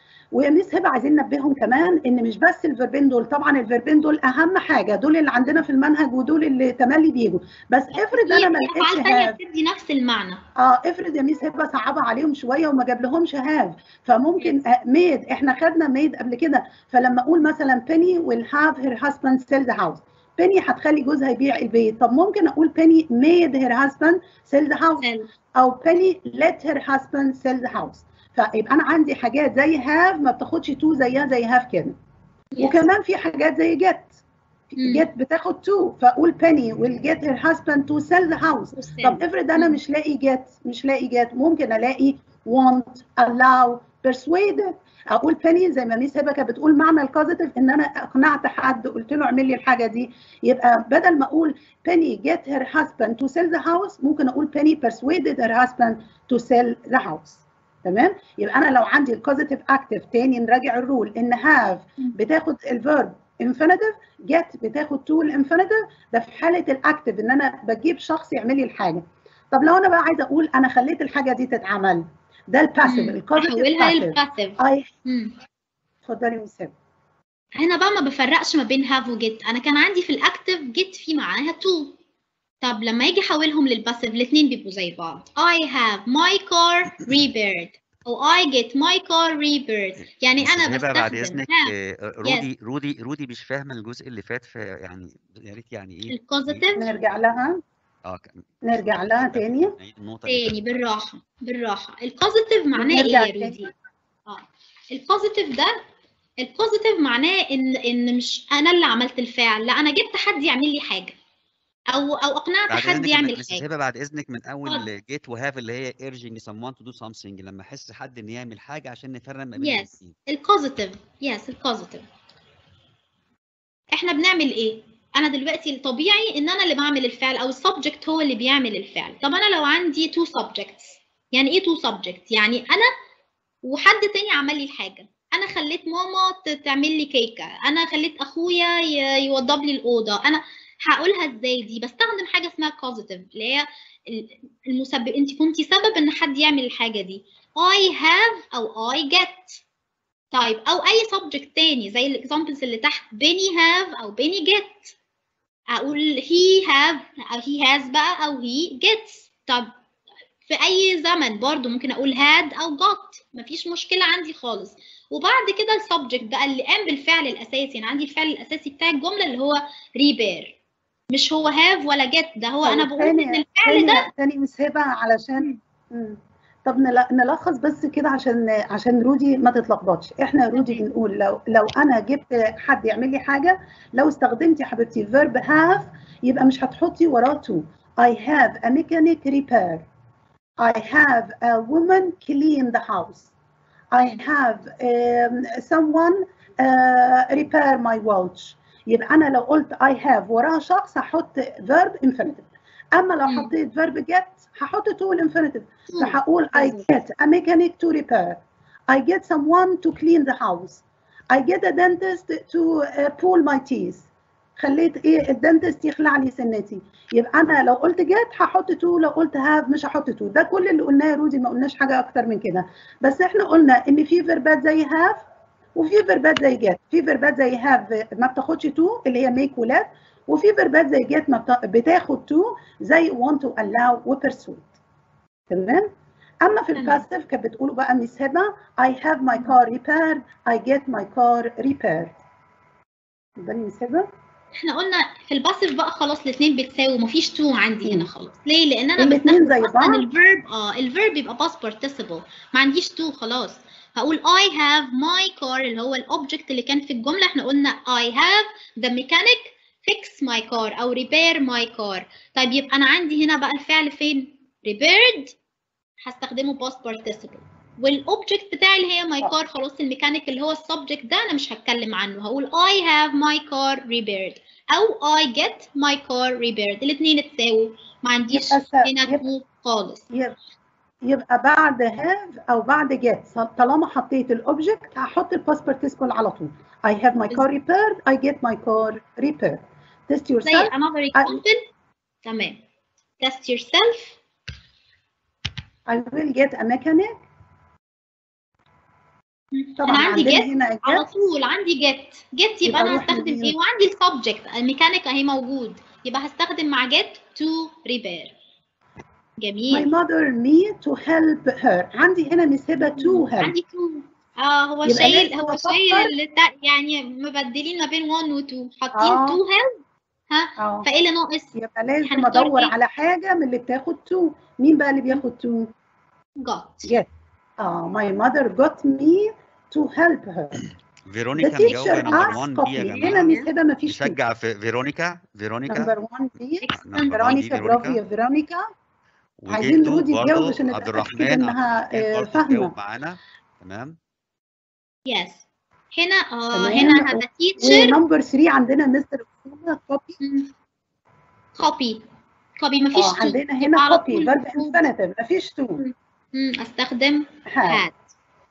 S3: وميس هبه عايزين ننبههم كمان ان مش بس الفيربين دول طبعا الفيربين دول اهم حاجه دول اللي عندنا في المنهج ودول اللي تملي بيجوا بس افرض انا ما
S2: في
S3: لقيتش
S2: أفعال تانية
S3: هاف
S2: بتدي نفس المعنى
S3: اه افرض يا ميس هبه صعبها عليهم شويه وما جاب لهمش هاف فممكن ميد احنا خدنا ميد قبل كده فلما اقول مثلا بيني will have her husband sell the house بيني هتخلي جوزها يبيع البيت طب ممكن اقول بيني made her husband sell the house
S2: Self.
S3: او بيني let her husband sell the house فيبقى انا عندي حاجات زي هاف ما بتاخدش تو زيها زي هاف كده
S2: Yes.
S3: وكمان في حاجات زي جيت
S2: مم.
S3: جيت بتاخد تو فاقول بيني will get her husband to sell the house
S2: Self.
S3: طب افرض انا
S2: مم.
S3: مش لاقي جيت مش لاقي جيت ممكن الاقي want allow persuaded اقول بيني زي ما ميس هبه كانت بتقول معنى الكوزيتيف ان انا اقنعت حد قلت له اعمل لي الحاجه دي يبقى بدل ما اقول بيني get her husband to sell the house ممكن اقول بيني persuaded her husband to sell the house تمام يبقى انا لو عندي الكوزيتيف اكتف تاني نراجع الرول ان have بتاخد الفيرب infinitive get بتاخد to الانفينيتيف ده في حاله الاكتف ان انا بجيب شخص يعمل لي الحاجه طب لو انا بقى عايزه اقول انا خليت الحاجه دي تتعمل ده الباسيف
S2: مم.
S3: الكوزيتيف
S2: أحولها
S3: باسيف
S2: للباسيف
S3: اي
S2: مم.
S3: اتفضلي مس هبه
S2: هنا بقى ما بفرقش ما بين have و get انا كان عندي في الاكتف get في معناها to طب لما يجي احولهم للباسيف الاثنين بيبقوا زي بعض I have my car repaired او I get my car repaired يعني انا
S1: هبه بعد
S2: بستخدم
S1: اذنك
S2: have
S1: آه، رودي رودي رودي مش فاهمه الجزء اللي فات في يعني يا ريت يعني ايه
S2: البوزيتيف
S3: نرجع لها
S1: اه ك-
S3: نرجع لها تاني
S1: نعيد النقطه اللي
S2: تاني بالراحه بالراحه البوزيتيف معناه ايه
S3: نرجع
S2: يا
S3: تاني.
S2: رودي اه البوزيتيف ده البوزيتيف معناه ان ان مش انا اللي عملت الفعل لا انا جبت حد يعمل لي حاجه او او اقنعت
S1: بعد
S2: حد
S1: اذنك
S2: يعمل
S1: مس
S2: حاجه
S1: هبه بعد اذنك من
S2: اتفضل.
S1: اول جيت وهاف اللي هي urging someone to do something لما احس حد ان يعمل حاجه عشان نفرق ما بين
S2: Yes.
S1: الاثنين
S2: البوزيتيف يس البوزيتيف احنا بنعمل ايه انا دلوقتي الطبيعي ان انا اللي بعمل الفعل او السبجكت هو اللي بيعمل الفعل طب انا لو عندي تو سبجكتس يعني ايه تو سبجكت يعني انا وحد تاني عمل لي الحاجه انا خليت ماما ت- تعمل لي كيكه انا خليت اخويا ي- يوضب لي الاوضه انا هقولها ازاي دي بستخدم حاجه اسمها كوزيتيف اللي هي ال- المسبب انت كنتي سبب ان حد يعمل الحاجه دي I have او I get طيب او اي subject تاني زي الاكزامبلز اللي تحت بيني have او بيني get اقول he have او he has بقى او he gets طب في اي زمن برضو ممكن اقول had او got مفيش مشكله عندي خالص وبعد كده السبجكت بقى اللي قام بالفعل الاساسي انا عندي الفعل الاساسي بتاع الجمله اللي هو repair مش هو have ولا get ده هو انا
S3: طيب،
S2: بقول
S3: تاني-
S2: ان الفعل ده
S3: تاني تاني مس هبه علشان مم. طب نل- نلخص بس كده عشان عشان رودي ما تتلخبطش احنا رودي بنقول لو لو انا جبت حد يعمل لي حاجه لو استخدمتي حبيبتي verb have يبقى مش هتحطي وراه to I have a mechanic repair I have a woman clean the house I have um, someone uh, repair my watch يبقى انا لو قلت I have وراها شخص هحط verb infinitive اما لو
S2: مم.
S3: حطيت verb get هحط to الانفينيتيف فهقول I get a mechanic to repair I get someone to clean the house I get a dentist to uh, pull my teeth خليت ايه الدنتست يخلع لي سنتي يبقى انا لو قلت get هحط to لو قلت have مش هحط to ده كل اللي قلناه يا رودي ما قلناش حاجه اكتر من كده بس احنا قلنا ان في فيربات زي have وفي فيربات زي get في فيربات زي have ما بتاخدش to اللي هي make ولاد وفي فيربات زي get ما بتا- بتاخد to زي want to allow و persuade تمام اما في
S2: تمام.
S3: الباسيف كانت بتقولوا بقى مس هبه I have my car repaired I get my car repaired اتفضلي مس هبه
S2: احنا قلنا في الباسيف بقى خلاص الاثنين بتساوي مفيش تو عندي هنا
S3: مم.
S2: خلاص ليه لان انا
S3: الاتنين
S2: بستخدم
S3: زي
S2: اصلا
S3: بعض.
S2: الفيرب اه الفيرب يبقى past participle ما عنديش تو خلاص هقول I have my car اللي هو الاوبجكت اللي كان في الجمله احنا قلنا I have the mechanic fix my car او repair my car طيب يبقى انا عندي هنا بقى الفعل فين repaired هستخدمه past participle والاوبجكت بتاعي اللي هي my car خلاص الميكانيك اللي هو السبجكت ده انا مش هتكلم عنه هقول I have my car repaired او I get my car repaired الاثنين اتساووا ما عنديش
S3: يبقى س-
S2: هنا
S3: يبقى-
S2: تو خالص
S3: يبقى يبقى بعد have او بعد get طالما حطيت الاوبجكت هحط الباست participle على طول I have my car repaired I get my car repaired test
S2: زي
S3: yourself
S2: another example تمام test yourself
S3: I will get a mechanic طبعا
S2: انا عندي
S3: عندنا
S2: get
S3: هنا
S2: على
S3: get
S2: طول عندي get get يبقى
S3: يبقى
S2: انا
S3: روح
S2: هستخدم
S3: نديله.
S2: ايه وعندي السبجكت الميكانيك اهي موجود يبقى هستخدم مع get to repair
S3: my
S2: جميل
S3: mother me to help her عندي هنا مسيبة to help
S2: عندي to اه هو
S3: يبقى
S2: شايل
S3: لازم
S2: هو
S3: أفكر.
S2: شايل التا- يعني مبدلين ما بين 1 و 2 حاطين
S3: آه.
S2: to help ها
S3: اه
S2: فايه اللي ناقص
S3: يبقى لازم
S2: هنختار
S3: ادور
S2: إيه؟
S3: على حاجة من اللي بتاخد to مين بقى اللي بياخد to
S2: got
S3: get اه my mother got me to help her the
S1: فيرونيكا
S3: teacher
S1: مجاوبة نمبر
S3: asked
S1: 1 دي يا
S3: copy هنا
S1: جماعة
S3: مسيبة ما فيش to
S1: نشجع في فيرونيكا فيرونيكا
S3: نمبر 1 دي
S2: excellent
S1: نمبر 1 دي
S3: فيرونيكا برافو يا
S1: فيرونيكا
S3: فيرونيكا عايزين
S1: وجدو
S3: رودي تجاوب
S1: برضه
S3: عشان
S1: عبد
S3: نتأكد
S1: الرحمن عبد
S3: انها
S1: الرحمن
S3: آه،
S1: برضه
S3: فاهمة
S1: جاوب معانا تمام
S2: yes هنا اه
S3: تمام.
S2: هنا هذا teacher
S3: ونمبر 3 عندنا مستر اسامه كوبي
S2: copy copy مفيش
S3: اه
S2: to
S3: عندنا
S2: يبقى
S3: هنا
S2: على
S3: كوبي
S2: طول
S3: فيرب
S2: المفروض-
S3: انفينيتيف مفيش تو
S2: مم، استخدم
S3: had
S2: had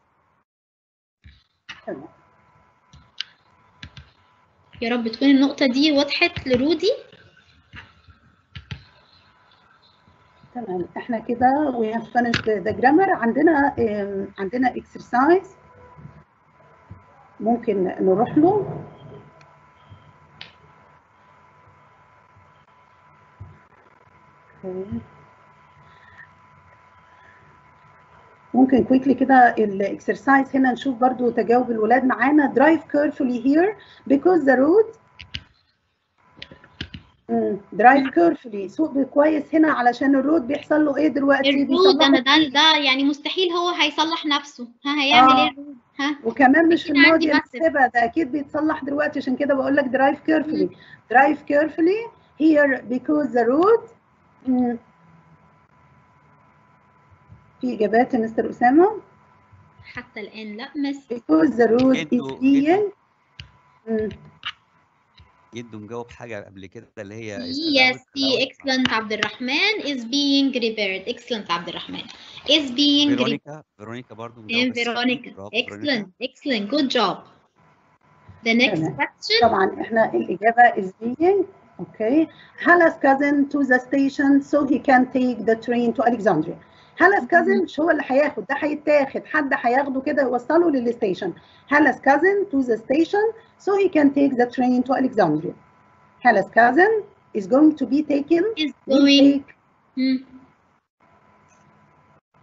S3: تمام.
S2: يا رب تكون النقطة دي وضحت لرودي
S3: تمام احنا كده we have finished the grammar عندنا آم، عندنا exercise ممكن نروح له Okay. ممكن كويكلي كده الاكسرسايز هنا نشوف برضو تجاوب الولاد معانا drive carefully here because the road مم. drive carefully سوق كويس هنا علشان الرود بيحصل له ايه دلوقتي
S2: الرود
S3: بيصلحوا
S2: انا ده ده يعني مستحيل هو هيصلح نفسه ها هيعمل
S3: آه.
S2: ايه الرود ها
S3: وكمان مش في
S2: أكيد عندي
S3: الماضي
S2: passive.
S3: السبع ده اكيد بيتصلح دلوقتي عشان كده بقول لك drive carefully drive carefully here because the road مم. في اجابات يا مستر اسامه
S2: حتى الان لا مس
S3: because the road is
S1: جدو-
S3: being مم.
S1: جدو مجاوب حاجة قبل كده اللي هي is
S2: yes
S1: allowed-
S2: the
S1: allowed.
S2: excellent عبد الرحمن is being repaired excellent عبد الرحمن is being repaired
S1: فيرونيكا فيرونيكا برضه مجاوبة صح.
S2: فيرونيكا
S1: برافو
S2: excellent
S1: فيرونيكا.
S2: excellent good job the next
S3: تمام.
S2: question
S3: طبعا احنا الاجابه is being okay Hala's cousin to the station so he can take the train to Alexandria Hala's cousin مش هو اللي هياخد ده هيتاخد حد هياخده كده يوصله للستيشن Hala's cousin to the station so he can take the train to Alexandria Hala's cousin is going to be taken
S2: is
S3: will
S2: going
S3: take
S2: Hmm.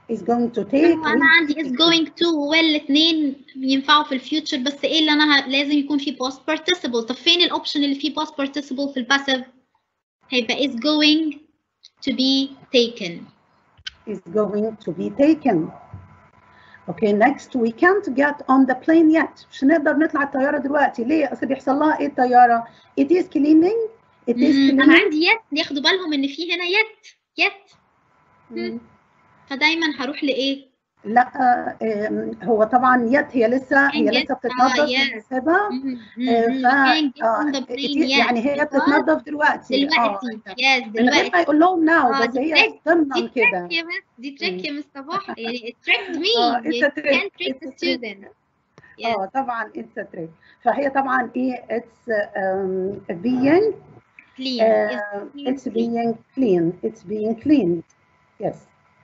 S3: is going to take
S2: انا عندي is going to والاثنين ينفعوا في الفيوتشر بس ايه اللي انا ه- لازم يكون في past participle طب فين الاوبشن اللي فيه past participle في الباسيف هيبقى is going to be taken
S3: is going to be taken. Okay, next we can't get on the plane yet. مش هنقدر نطلع الطيارة دلوقتي. ليه؟ أصل بيحصل لها إيه الطيارة؟ It is cleaning. It is
S2: مم، انا
S3: cleaning.
S2: عندي يت ياخدوا بالهم ان في هنا يت يت
S3: مم.
S2: فدايما هروح لايه
S3: لا آم، هو طبعا يت هي لسه هي
S2: Can get-
S3: لسه
S2: آه،
S3: بتتنظف
S2: yes.
S3: بنسيبها
S2: مم، مم،
S3: آه،
S2: مم.
S3: ف
S2: Can get
S3: آه،
S2: on the
S3: it
S2: plane
S3: is-
S2: yet.
S3: يعني هي بتتنظف دلوقتي
S2: دلوقتي
S3: اه
S2: يس
S3: من غير ما
S2: دلوقتي
S3: يقول لهم ناو
S2: آه،
S3: بس
S2: دي
S3: هي
S2: trick.
S3: ضمنا
S2: دي
S3: كده
S2: تريك يا مس دي تريك يا مس صباح يعني it tricked me
S3: آه، it's a
S2: you
S3: trick.
S2: can't trick
S3: It's
S2: the
S3: a trick.
S2: student yes
S3: اه طبعا اتس تريك فهي طبعا ايه اتس being
S2: clean
S3: Uh,
S2: is
S3: it's
S2: clean.
S3: being clean. It's being cleaned. Yes.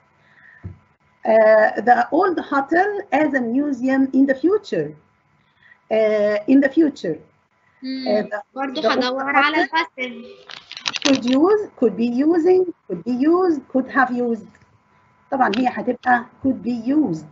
S3: Uh, the old hotel as a museum in the future. Uh, in the future.
S2: مم.
S3: Uh, the,
S2: برضه
S3: the old
S2: هدور على
S3: hotel
S2: الباسيف
S3: could use, could be using, could be used, could have used. طبعا هي هتبقى could be used.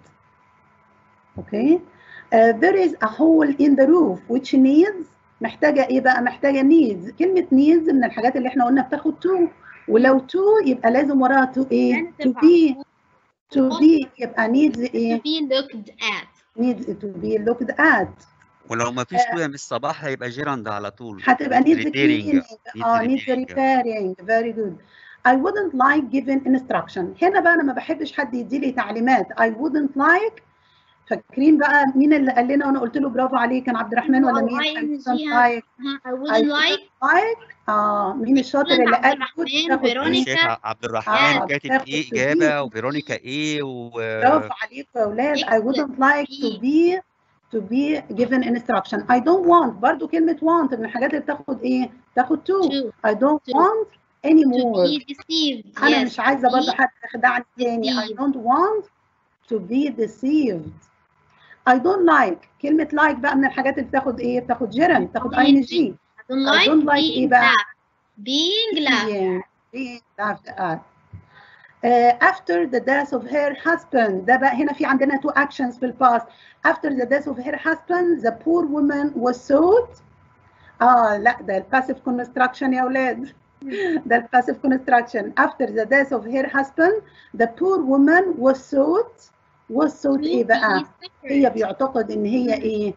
S3: Okay. Uh, there is a hole in the roof which needs محتاجة ايه بقى؟ محتاجة needs. كلمة needs من الحاجات اللي احنا قلنا بتاخد to ولو to يبقى لازم وراها to ايه؟
S2: يعني
S3: to
S2: تبقى
S3: be to be يبقى needs
S2: to
S3: ايه؟
S2: be looked at
S3: needs to be looked at.
S1: ولو ما فيش تو يا مس صباح هيبقى جيراند على طول
S3: هتبقى needs
S1: repairing.
S3: cleaning. اه needs
S1: repairing.
S3: repairing. Very good. I wouldn't like giving instruction. هنا بقى انا ما بحبش حد يدي لي تعليمات. I wouldn't like فاكرين بقى مين اللي قال لنا وانا قلت له برافو عليك كان عبد الرحمن ولا مين؟ I
S2: ING
S3: wouldn't
S2: ها.
S3: like
S2: I
S3: I
S2: wouldn't like
S3: wouldn't like اه مين الشاطر اللي
S2: عبد
S3: قال
S2: الرحمن،
S3: good تاخد
S1: أنا
S2: فيرونيكا.
S1: شايف عبد الرحمن
S3: آه،
S1: كاتب
S3: بتاخد
S1: ايه
S3: to
S1: اجابه
S3: be.
S1: وفيرونيكا ايه و
S3: برافو عليكم يا اولاد I wouldn't like to be to be given instruction I don't want برضو كلمة want من الحاجات اللي بتاخد ايه؟ تاخد to
S2: to
S3: I don't
S2: to-
S3: want
S2: to
S3: anymore
S2: be deceived
S3: انا
S2: yes
S3: مش عايزة برضو
S2: be
S3: حد يخدعني تاني I
S2: deceived.
S3: don't want to be deceived I don't like كلمة like بقى من الحاجات اللي بتاخد ايه؟ بتاخد gerund بتاخد
S2: ING.
S3: ing
S2: I don't
S3: I
S2: like
S3: don't like
S2: being
S3: إيه بقى؟
S2: laughed being laughed
S3: being being laughed at Uh, after the death of her husband ده بقى هنا في عندنا two actions في الباست after the death of her husband the poor woman was sought اه لا ده الباسيف construction يا اولاد ده الباسيف construction after the death of her husband the poor woman was sought was sought ايه بقى هي بيعتقد ان هي ايه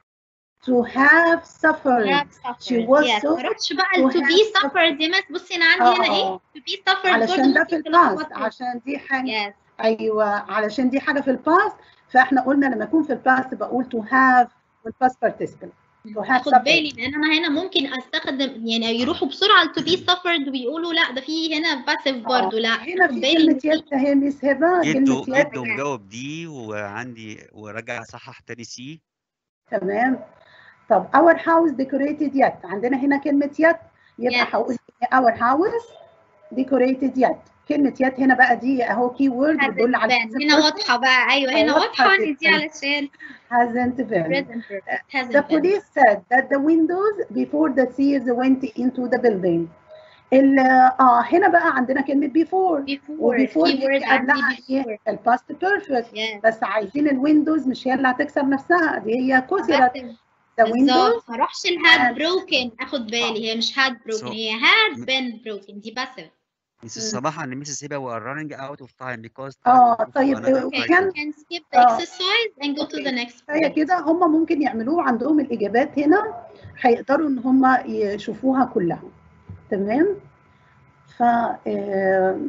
S3: to have suffered she was
S2: yes.
S3: so
S2: ما رحتش بقى
S3: to
S2: ال to be
S3: have
S2: suffered يا مس بصي انا عندي هنا ايه
S3: اه
S2: to be suffered
S3: علشان
S2: برضه
S3: ده في
S2: ممكن
S3: الباست
S2: تلخبطوا.
S3: عشان دي حاجه
S2: yes
S3: ايوه علشان دي حاجه في الباست فاحنا قلنا لما يكون في الباست بقول to have والباست participle to have
S2: اخد
S3: suffered
S2: بالي لان انا هنا ممكن استخدم يعني يروحوا بسرعه ل to be suffered ويقولوا لا ده في هنا passive برضه لا
S3: هنا
S2: اخد
S3: في
S2: بالي
S3: كلمه
S2: إن في-
S3: يد اهي ميس هبه
S1: جدو
S3: كلمه يد
S1: جدو مجاوب دي وعندي ورجع صحح تاني سي
S3: تمام طب our house decorated yet عندنا هنا كلمه يد يبقى
S2: Yet.
S3: هقول our house decorated yet كلمه يد هنا بقى دي اهو كي وورد بتدل على
S2: hasn't been. هنا واضحه بقى ايوه هنا
S3: واضحة
S2: واضحه ان دي
S3: جداً.
S2: علشان
S3: hasn't been
S2: present perfect hasn't
S3: The
S2: been.
S3: police said that the windows before the thieves went into the building. ال اه هنا بقى عندنا كلمة before
S2: before
S3: وبيفور
S2: keyword
S3: دي
S2: عندي
S3: قبلها ايه؟
S2: before
S3: الباست بيرفكت
S2: yes
S3: بس عايزين الويندوز مش هي اللي هتكسر نفسها دي هي كسرت the windows
S2: بالظبط ما اروحش الهاد
S3: and-
S2: بروكن اخد بالي هي مش هاد بروكن
S1: So-
S2: هي هاد بين بروكن دي باسيف
S1: مس صباح and Mrs. Hiba we are running out of time because
S3: اه
S1: time to move to
S3: طيب
S1: another
S3: okay.
S1: item.
S3: can-
S2: can skip the
S3: آه.
S2: exercise and go to the next
S3: هي
S2: point.
S3: كده هم ممكن يعملوه عندهم الإجابات هنا هيقدروا إن هم يشوفوها كلها تمام ف آه،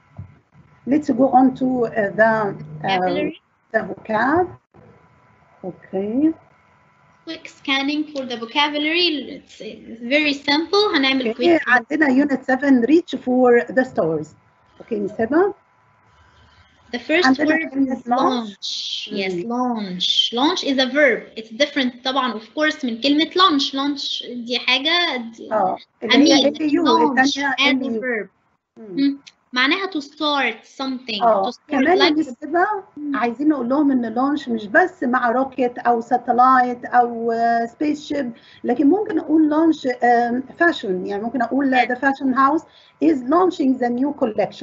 S3: let's go on to uh, the uh,
S2: Vocabulary,
S3: the vocab okay
S2: quick scanning for the vocabulary. It's, it's very simple. هنعمل
S3: okay
S2: quick.
S3: عندنا unit 7 reach for the stores okay Miss Heba
S2: The first
S3: عندنا
S2: word
S3: كلمة
S2: is
S3: launch.
S2: launch. Yes,
S3: مم.
S2: launch. Launch is a verb. It's different طبعا of course من كلمة launch. Launch دي حاجة دي-
S3: اه اللي هي
S2: أمين.
S3: ال يو
S2: launch
S3: الثانية
S2: as a
S3: ال يو
S2: verb. مم. معناها to start something.
S3: اه
S2: to start
S3: كمان يا
S2: like
S3: ميس هبة عايزين نقول لهم ان لونش مش بس مع روكيت او ساتلايت او سبيس شيب لكن ممكن اقول لونش فاشن يعني ممكن اقول
S2: Yes.
S3: the fashion house is launching the new collection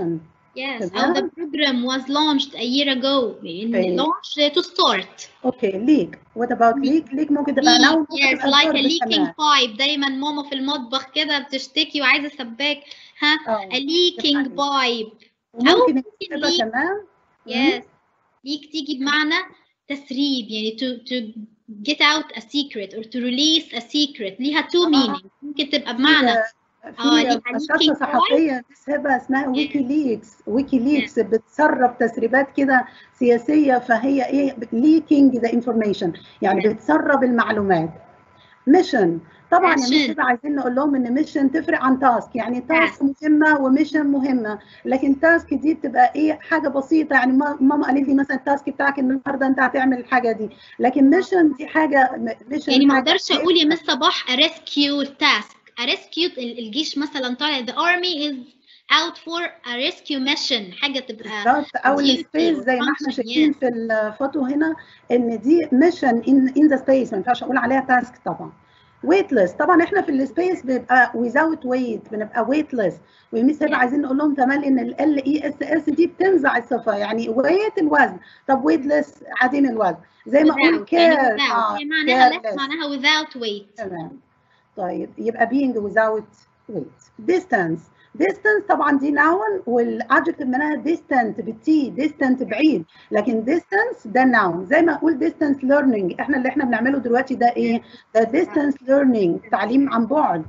S2: Yes, how
S3: تمام.
S2: the program was launched a year ago. In
S3: Okay.
S2: launch uh, to start.
S3: اوكي ليك وات اباوت ليك ليك ممكن تبقى
S2: Leak,
S3: نوع ممكن
S2: yes,
S3: تبقى
S2: like a
S3: verb
S2: leaking
S3: كمان
S2: pipe. دايما ماما في المطبخ كده بتشتكي وعايزة سباك. ها؟
S3: اه
S2: A leaking
S3: تفهمي.
S2: pipe.
S3: وممكن
S2: ممكن
S3: تبقى
S2: leak.
S3: كمان
S2: Yes. leak تيجي بمعنى تسريب يعني to to get out a secret or to release a secret ليها two
S3: آه.
S2: meanings ممكن تبقى بمعنى
S3: في
S2: اه ليها
S3: مؤسسة
S2: leaking pipe.
S3: صحفية اسمها اسمها ويكي ليكس ويكي ليكس بتسرب تسريبات كده سياسية فهي ايه ليكينج ذا انفورميشن يعني
S2: Yeah.
S3: بتسرب المعلومات ميشن طبعا يا
S2: Mission.
S3: ميشن عايزين نقول لهم ان ميشن تفرق عن تاسك يعني تاسك مهمه وميشن مهمه لكن تاسك دي بتبقى ايه حاجه بسيطه يعني ما- ماما قالت لي مثلا التاسك بتاعك النهارده انت هتعمل الحاجه دي لكن ميشن دي حاجه ميشن
S2: يعني ما
S3: حاجة
S2: اقدرش اقول يا
S3: إيه؟
S2: مس صباح a rescue task a rescue ال- الجيش مثلا طالع the army is out for a rescue mission حاجه تبقى
S3: بالظبط او
S2: duty
S3: السبيس
S2: or
S3: زي ما احنا
S2: function,
S3: شايفين في الفوتو هنا ان دي ميشن ان ان ذا سبيس ما ينفعش اقول عليها تاسك طبعا ويتلس طبعا احنا في السبيس بيبقى without weight بنبقى ويتلس وميس هبه
S2: Yeah.
S3: عايزين نقول لهم كمان ان ال اي اس اس دي بتنزع الصفه يعني ويت الوزن طب ويتلس عديم الوزن زي ما اقول
S2: without يعني
S3: كير
S2: without هي معناها less
S3: careless.
S2: معناها without weight
S3: تمام طيب يبقى being without weight distance distance طبعا دي noun والadjective منها distant بالتي distant بعيد لكن distance ده noun زي ما اقول distance learning احنا اللي احنا بنعمله دلوقتي ده ايه؟ ده distance learning تعليم عن بعد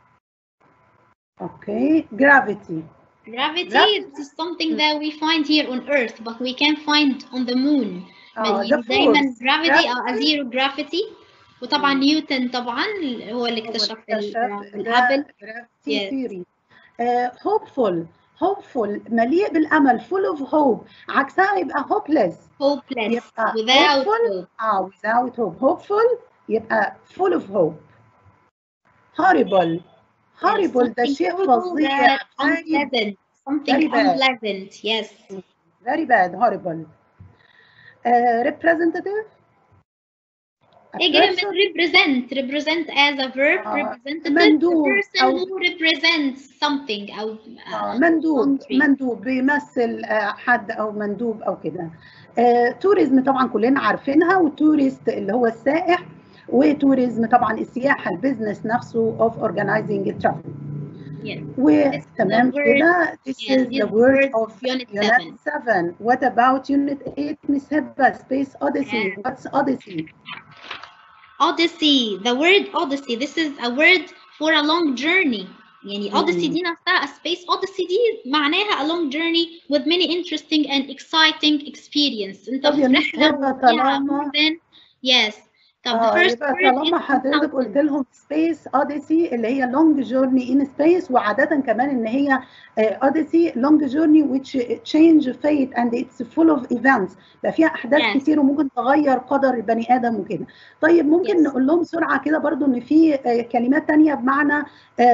S3: اوكي gravity
S2: gravity
S3: Gravity.
S2: this is something that we find here on earth but we can find on the moon
S3: اه
S2: يعني
S3: ده
S2: دايما
S3: force
S2: gravity او
S3: Gravity.
S2: zero gravity وطبعا
S3: مم.
S2: نيوتن طبعا هو اللي
S3: هو
S2: اكتشف
S3: اكتشف
S2: ال-
S3: ده
S2: الهبل
S3: gravity
S2: Yes.
S3: theory آه، hopeful hopeful مليء بالامل full of hope عكسها يبقى hopeless
S2: hopeless
S3: يبقى
S2: without
S3: hopeful.
S2: hope
S3: اه without hope hopeful يبقى full of hope horrible horrible ده
S2: something
S3: شيء
S2: horrible
S3: فظيع
S2: that
S3: غريب
S2: unpleasant something
S3: Very bad.
S2: unpleasant yes
S3: very bad horrible uh, representative A
S2: again
S3: person-
S2: represent represent as a verb
S3: آه،
S2: representative the
S3: مندوب
S2: person
S3: أو-
S2: who represents something أو
S3: آه، مندوب
S2: country.
S3: مندوب بيمثل آه، حد او مندوب او كده آه، توريزم طبعا كلنا عارفينها والتوريست اللي هو السائح وتوريزم طبعا السياحه البيزنس نفسه of organizing travel
S2: yes.
S3: وتمام
S2: word-
S3: كده this
S2: yeah,
S3: is
S2: this
S3: the word
S2: word
S3: of
S2: unit
S3: unit 7 what about unit 8 Miss Hebba space odyssey
S2: Yeah.
S3: what's odyssey
S2: Odyssey the word Odyssey this is a word for a long journey يعني
S3: مم.
S2: Odyssey دي نفسها a space Odyssey دي معناها a long journey with many interesting and exciting experience انت
S3: طب يا
S2: في
S3: مس
S2: رحلة
S3: هبة
S2: وفيها
S3: طالما
S2: more than yes طب the
S3: اه
S2: first
S3: يبقى
S2: word
S3: طالما
S2: is
S3: حضرتك قلت
S2: consultant.
S3: لهم سبيس اوديسي اللي هي لونج جورني ان سبيس وعاده كمان ان هي اوديسي لونج جورني which change fate and it's full of events بقى فيها احداث
S2: Yes.
S3: كتير وممكن تغير قدر البني ادم وكده طيب ممكن
S2: Yes.
S3: نقول لهم بسرعه كده برضو ان في آه، كلمات تانية بمعنى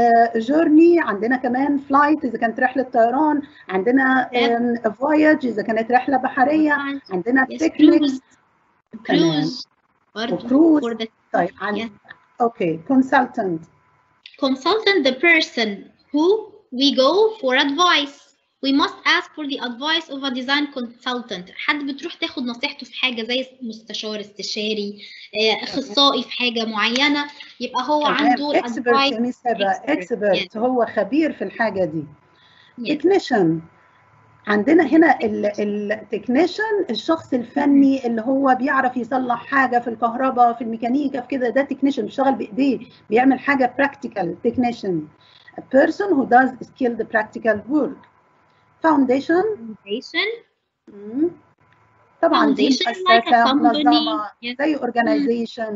S3: جورني عندنا كمان فلايت اذا كانت رحله طيران عندنا فوياج اذا كانت رحله بحريه عندنا
S2: yes
S3: بيكنيك
S2: cruise
S3: تمام.
S2: cruise برضه
S3: وcruise.
S2: for the
S3: طيب عن
S2: Yes.
S3: اوكي consultant
S2: consultant the person who we go for advice we must ask for the advice of a design consultant حد بتروح تاخد نصيحته في حاجة زي مستشار استشاري آه، أخصائي في حاجة معينة يبقى هو عنده
S3: تمام اكسبرت يا
S2: الادفايس
S3: ميس هبه
S2: expert.
S3: اكسبرت هو خبير في الحاجه دي
S2: Yes.
S3: تكنيشن عندنا هنا التكنيشن الشخص الفني اللي هو بيعرف يصلح حاجه في الكهرباء في الميكانيكا في كده ده تكنيشن بيشتغل بايديه بيعمل حاجه براكتيكال تكنيشن a person who does skilled practical work foundation
S2: foundation
S3: مم. طبعا دي
S2: foundation like a
S3: مؤسسه
S2: company
S3: منظمه
S2: yes.
S3: زي organization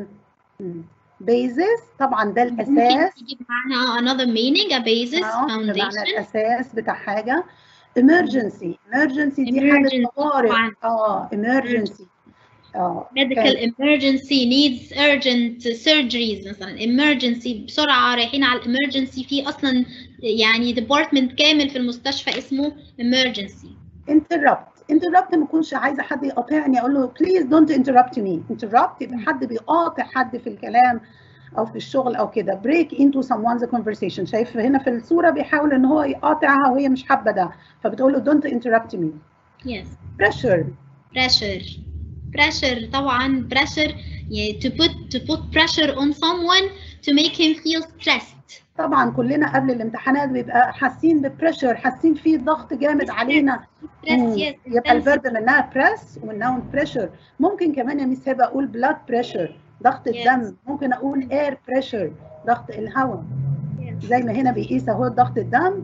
S3: بيزس طبعا ده
S2: ممكن
S3: الاساس
S2: تجيب معاها another meaning a basis
S3: آه، بمعنى
S2: foundation
S3: الاساس بتاع حاجه emergency emergency دي حاله
S2: Emergency
S3: طوارئ
S2: طبعاً.
S3: اه emergency اه
S2: medical emergency needs urgent surgeries مثلا emergency بسرعة رايحين على emergency في أصلا يعني department كامل في المستشفى اسمه emergency
S3: interrupt interrupt ما اكونش عايزه حد يقاطعني اقول له please don't interrupt me interrupt يبقى حد بيقاطع حد في الكلام او في الشغل او كده break into someone's conversation شايف هنا في الصوره بيحاول ان هو يقاطعها وهي مش حابه ده فبتقول له don't interrupt me
S2: yes
S3: pressure
S2: pressure pressure طبعا pressure yeah, to put to put pressure on someone to make him feel stressed
S3: طبعا كلنا قبل الامتحانات بيبقى حاسين ببريشر حاسين في ضغط جامد علينا
S2: stress
S3: مم.
S2: yes
S3: يبقى الفيرب منها بريس والنون بريشر ممكن كمان يا ميس هبه اقول بلاد بريشر ضغط
S2: Yes.
S3: الدم ممكن اقول اير بريشر ضغط الهواء
S2: Yes.
S3: زي ما هنا بيقيس اهو ضغط الدم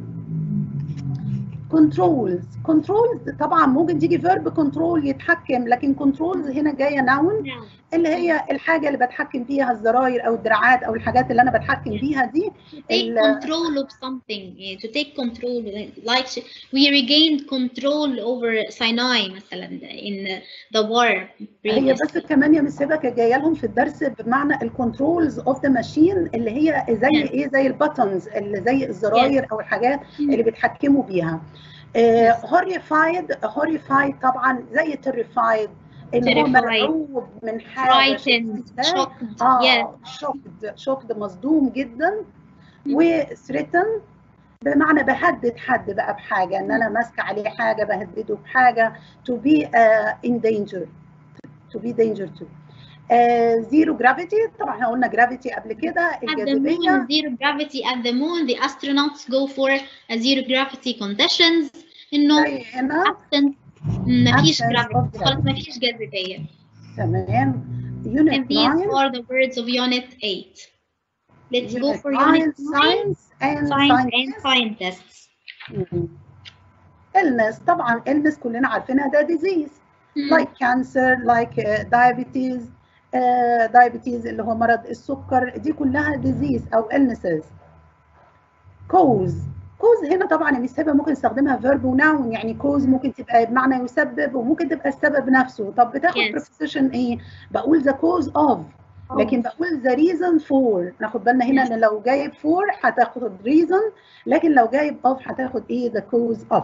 S3: كنترولز كنترولز طبعا ممكن تيجي فيرب كنترول يتحكم لكن كنترولز هنا جايه ناون
S2: Now,
S3: اللي هي الحاجه اللي بتحكم فيها الزراير او الدراعات او الحاجات اللي انا بتحكم بيها دي
S2: to take
S3: ال-
S2: control of something yeah, to take control like sh- we regained control over Sinai مثلا in the war
S3: هي بس
S2: previously
S3: كمان يا مس هبه كانت جايه لهم في الدرس بمعنى الكنترولز اوف ذا ماشين اللي هي زي
S2: Yes.
S3: ايه زي الباتنز اللي زي الزراير او الحاجات اللي بيتحكموا بيها
S2: Yes.
S3: هوريفايد هوريفايد طبعا زي تيريفايد اللي هو
S2: Terrified.
S3: مرعوب من حاجه
S2: frightened
S3: شوفي إزاي؟
S2: shocked yes
S3: اه شوكد شوكد مصدوم جدا وثريتن بمعنى بهدد حد بقى بحاجه ان انا ماسكه عليه حاجه بهدده بحاجه to be uh, in danger to be danger to زيرو uh, جرافيتي طبعا احنا قلنا جرافيتي قبل كده
S2: at the
S3: الجاذبيه
S2: moon zero gravity at the moon the astronauts go for a zero gravity conditions انه
S3: زي هنا
S2: absent مفيش
S3: Absence of
S2: gravity خلاص
S3: gravity.
S2: مفيش جاذبية
S3: تمام
S2: and
S3: unit
S2: these
S3: 9
S2: are the words of unit 8 let's go
S3: unit
S2: for
S3: 9
S2: unit 9
S3: science and
S2: science and
S3: scientists
S2: scientists
S3: Mhm. illness طبعا illness كلنا عارفينها ده disease
S2: Hmm.
S3: like cancer like uh, diabetes uh, diabetes اللي هو مرض السكر دي كلها disease او illnesses cause cause هنا طبعا يا مس هبه ممكن نستخدمها verb وناون يعني cause ممكن تبقى بمعنى يسبب وممكن تبقى السبب نفسه طب بتاخد
S2: Yes.
S3: preposition ايه بقول the cause of لكن بقول the reason for ناخد بالنا هنا ان لو جايب for هتاخد reason لكن لو جايب of هتاخد ايه the cause of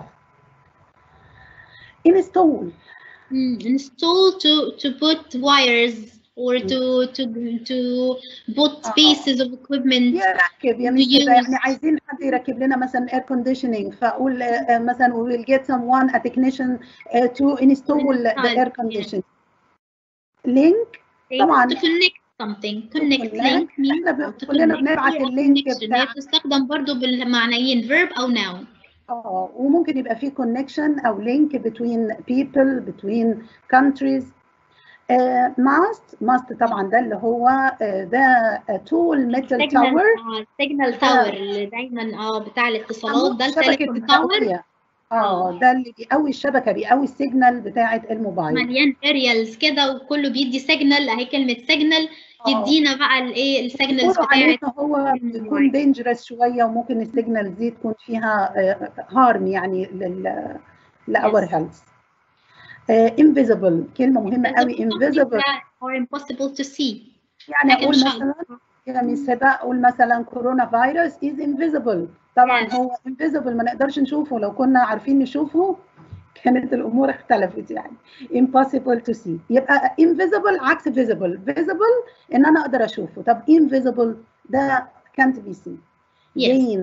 S3: install
S2: Mm, install to to put wires or to to to put
S3: آه.
S2: pieces of equipment
S3: يركب يا
S2: to
S3: مس هبه
S2: use
S3: يعني عايزين حد يركب لنا مثلا air conditioning فاقول آه، آه، مثلا we will get someone a technician uh, to install the
S2: Install,
S3: air
S2: yes.
S3: conditioning link
S2: They
S3: طبعاً.
S2: want to connect something connect
S3: connect.
S2: link means
S3: احنا ب-
S2: to
S3: كلنا
S2: connect.
S3: بنبعت
S2: هي
S3: اللينك
S2: connection.
S3: بتاع
S2: هي بتستخدم برضو بالمعنيين verb أو noun
S3: اه وممكن يبقى في connection او link between people between countries uh, mast mast طبعا ده اللي هو uh, ده tall metal
S2: signal
S3: tower
S2: آه signal tower اللي دايما اه بتاع الاتصالات ده
S3: شبكة
S2: التليفون تاور
S3: التقوية اه ده اللي بيقوي الشبكة بيقوي السيجنال بتاعة الموبايل
S2: مليان اريالز كده وكله بيدي سيجنال اهي كلمة سيجنال
S3: آه.
S2: يدينا بقى الايه السيجنالز
S3: بيقولوا عليه
S2: بتاعت
S3: ان هو بيكون دينجرس شويه وممكن السيجنال دي تكون فيها هارم يعني لل لاور
S2: Yes.
S3: هيلث انفيزبل كلمه مهمه قوي انفيزبل
S2: or impossible to see
S3: يعني
S2: لكن
S3: اقول
S2: شا-
S3: مثلا يا ميس هبه اقول مثلا كورونا فيروس از انفيزبل طبعا
S2: Yes.
S3: هو انفيزبل ما نقدرش نشوفه لو كنا عارفين نشوفه كانت الامور اختلفت يعني impossible to see يبقى invisible عكس visible visible ان انا اقدر اشوفه طب invisible ده can't be seen
S2: Yes.
S3: gain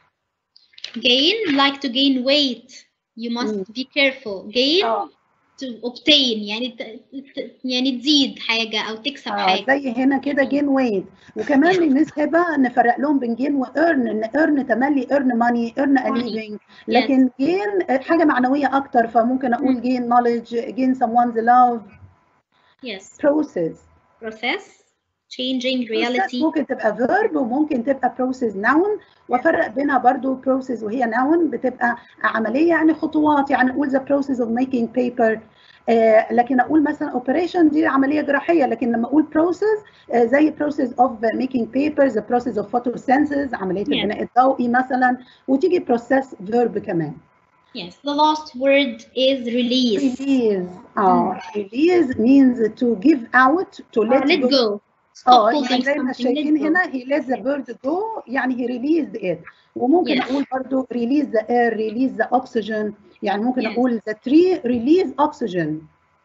S2: gain like to gain weight you must
S3: Mm.
S2: be careful gain
S3: اه
S2: to obtain يعني ت... ت- يعني تزيد حاجة أو تكسب
S3: اه
S2: حاجة
S3: زي هنا كده جين ويت وكمان الناس هبه نفرق لهم بين جين وايرن ان ايرن تملي ايرن ماني ايرن
S2: Money.
S3: ليفنج لكن جين حاجه معنويه اكتر فممكن اقول جين نوليدج جين someone's love
S2: yes
S3: process
S2: process changing
S3: process
S2: reality
S3: ممكن تبقى verb وممكن تبقى process noun وافرق بينها برضو process وهي noun بتبقى عمليه يعني خطوات يعني نقول the process of making paper آه لكن اقول مثلا operation دي عمليه جراحيه لكن لما اقول process آه زي process of making paper the process of photosynthesis عمليه
S2: Yes.
S3: البناء الضوئي مثلا وتيجي process verb كمان
S2: yes the last word is release
S3: release اه release means to give out to
S2: Uh,
S3: let,
S2: let
S3: go
S2: go
S3: اه
S2: stop
S3: يعني
S2: holding
S3: زي ما
S2: something let
S3: شايفين
S2: go
S3: هنا he let the bird go يعني he released it وممكن
S2: Yes.
S3: اقول برضو release the air release the oxygen يعني ممكن
S2: Yes.
S3: اقول the tree release oxygen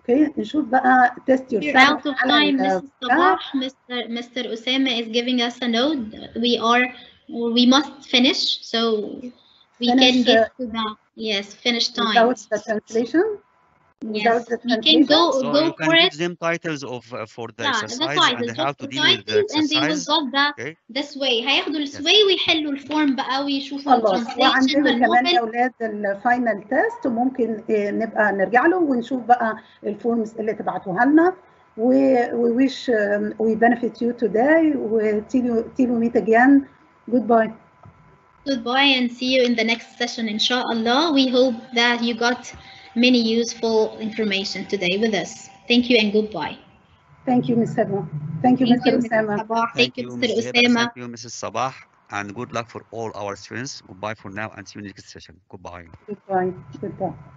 S3: اوكي نشوف بقى test
S2: We're
S3: yourself
S2: out of
S3: على
S2: time,
S3: ال-
S2: Mrs. Sabah. Mr. Mr. Osama is giving us a note. We are, we must finish, so we can
S3: Finish,
S2: get
S3: uh,
S2: to the yes, finish time.
S3: without the translation without
S2: Yes,
S3: the
S2: we can
S3: translation
S2: go
S1: So
S2: go
S1: you
S2: for
S1: can
S2: it.
S1: give them titles of uh, for the
S2: Yeah, the
S1: exercise
S2: title,
S1: and how
S2: just
S1: to
S2: the
S1: deal with the
S2: titles, and they will
S1: exercise.
S2: got that
S1: Okay.
S2: this way. هياخدوا السواي ويحلوا الفورم بقى ويشوفوا
S3: خلاص
S2: الترانسليشن
S3: وعندنا كمان يا
S2: والموبل
S3: اولاد الفاينل تيست وممكن آه، نبقى نرجع له ونشوف بقى الفورمز اللي تبعتوها لنا و we wish um, we benefit you today و till you, till we meet again goodbye
S2: Goodbye and see you in the next session, inshallah. We hope that you got many useful information today with us. Thank you and goodbye.
S3: thank you Miss Selma thank you
S2: Thank
S3: Mr.
S2: you, Mrs.
S3: Osama
S2: Sabah. Thank you, Mr.
S1: Ms. Heba.
S2: Osama.
S1: Thank you, Mrs. Sabah. And good luck for all our students. Goodbye for now and see you next session. Goodbye.
S3: goodbye goodbye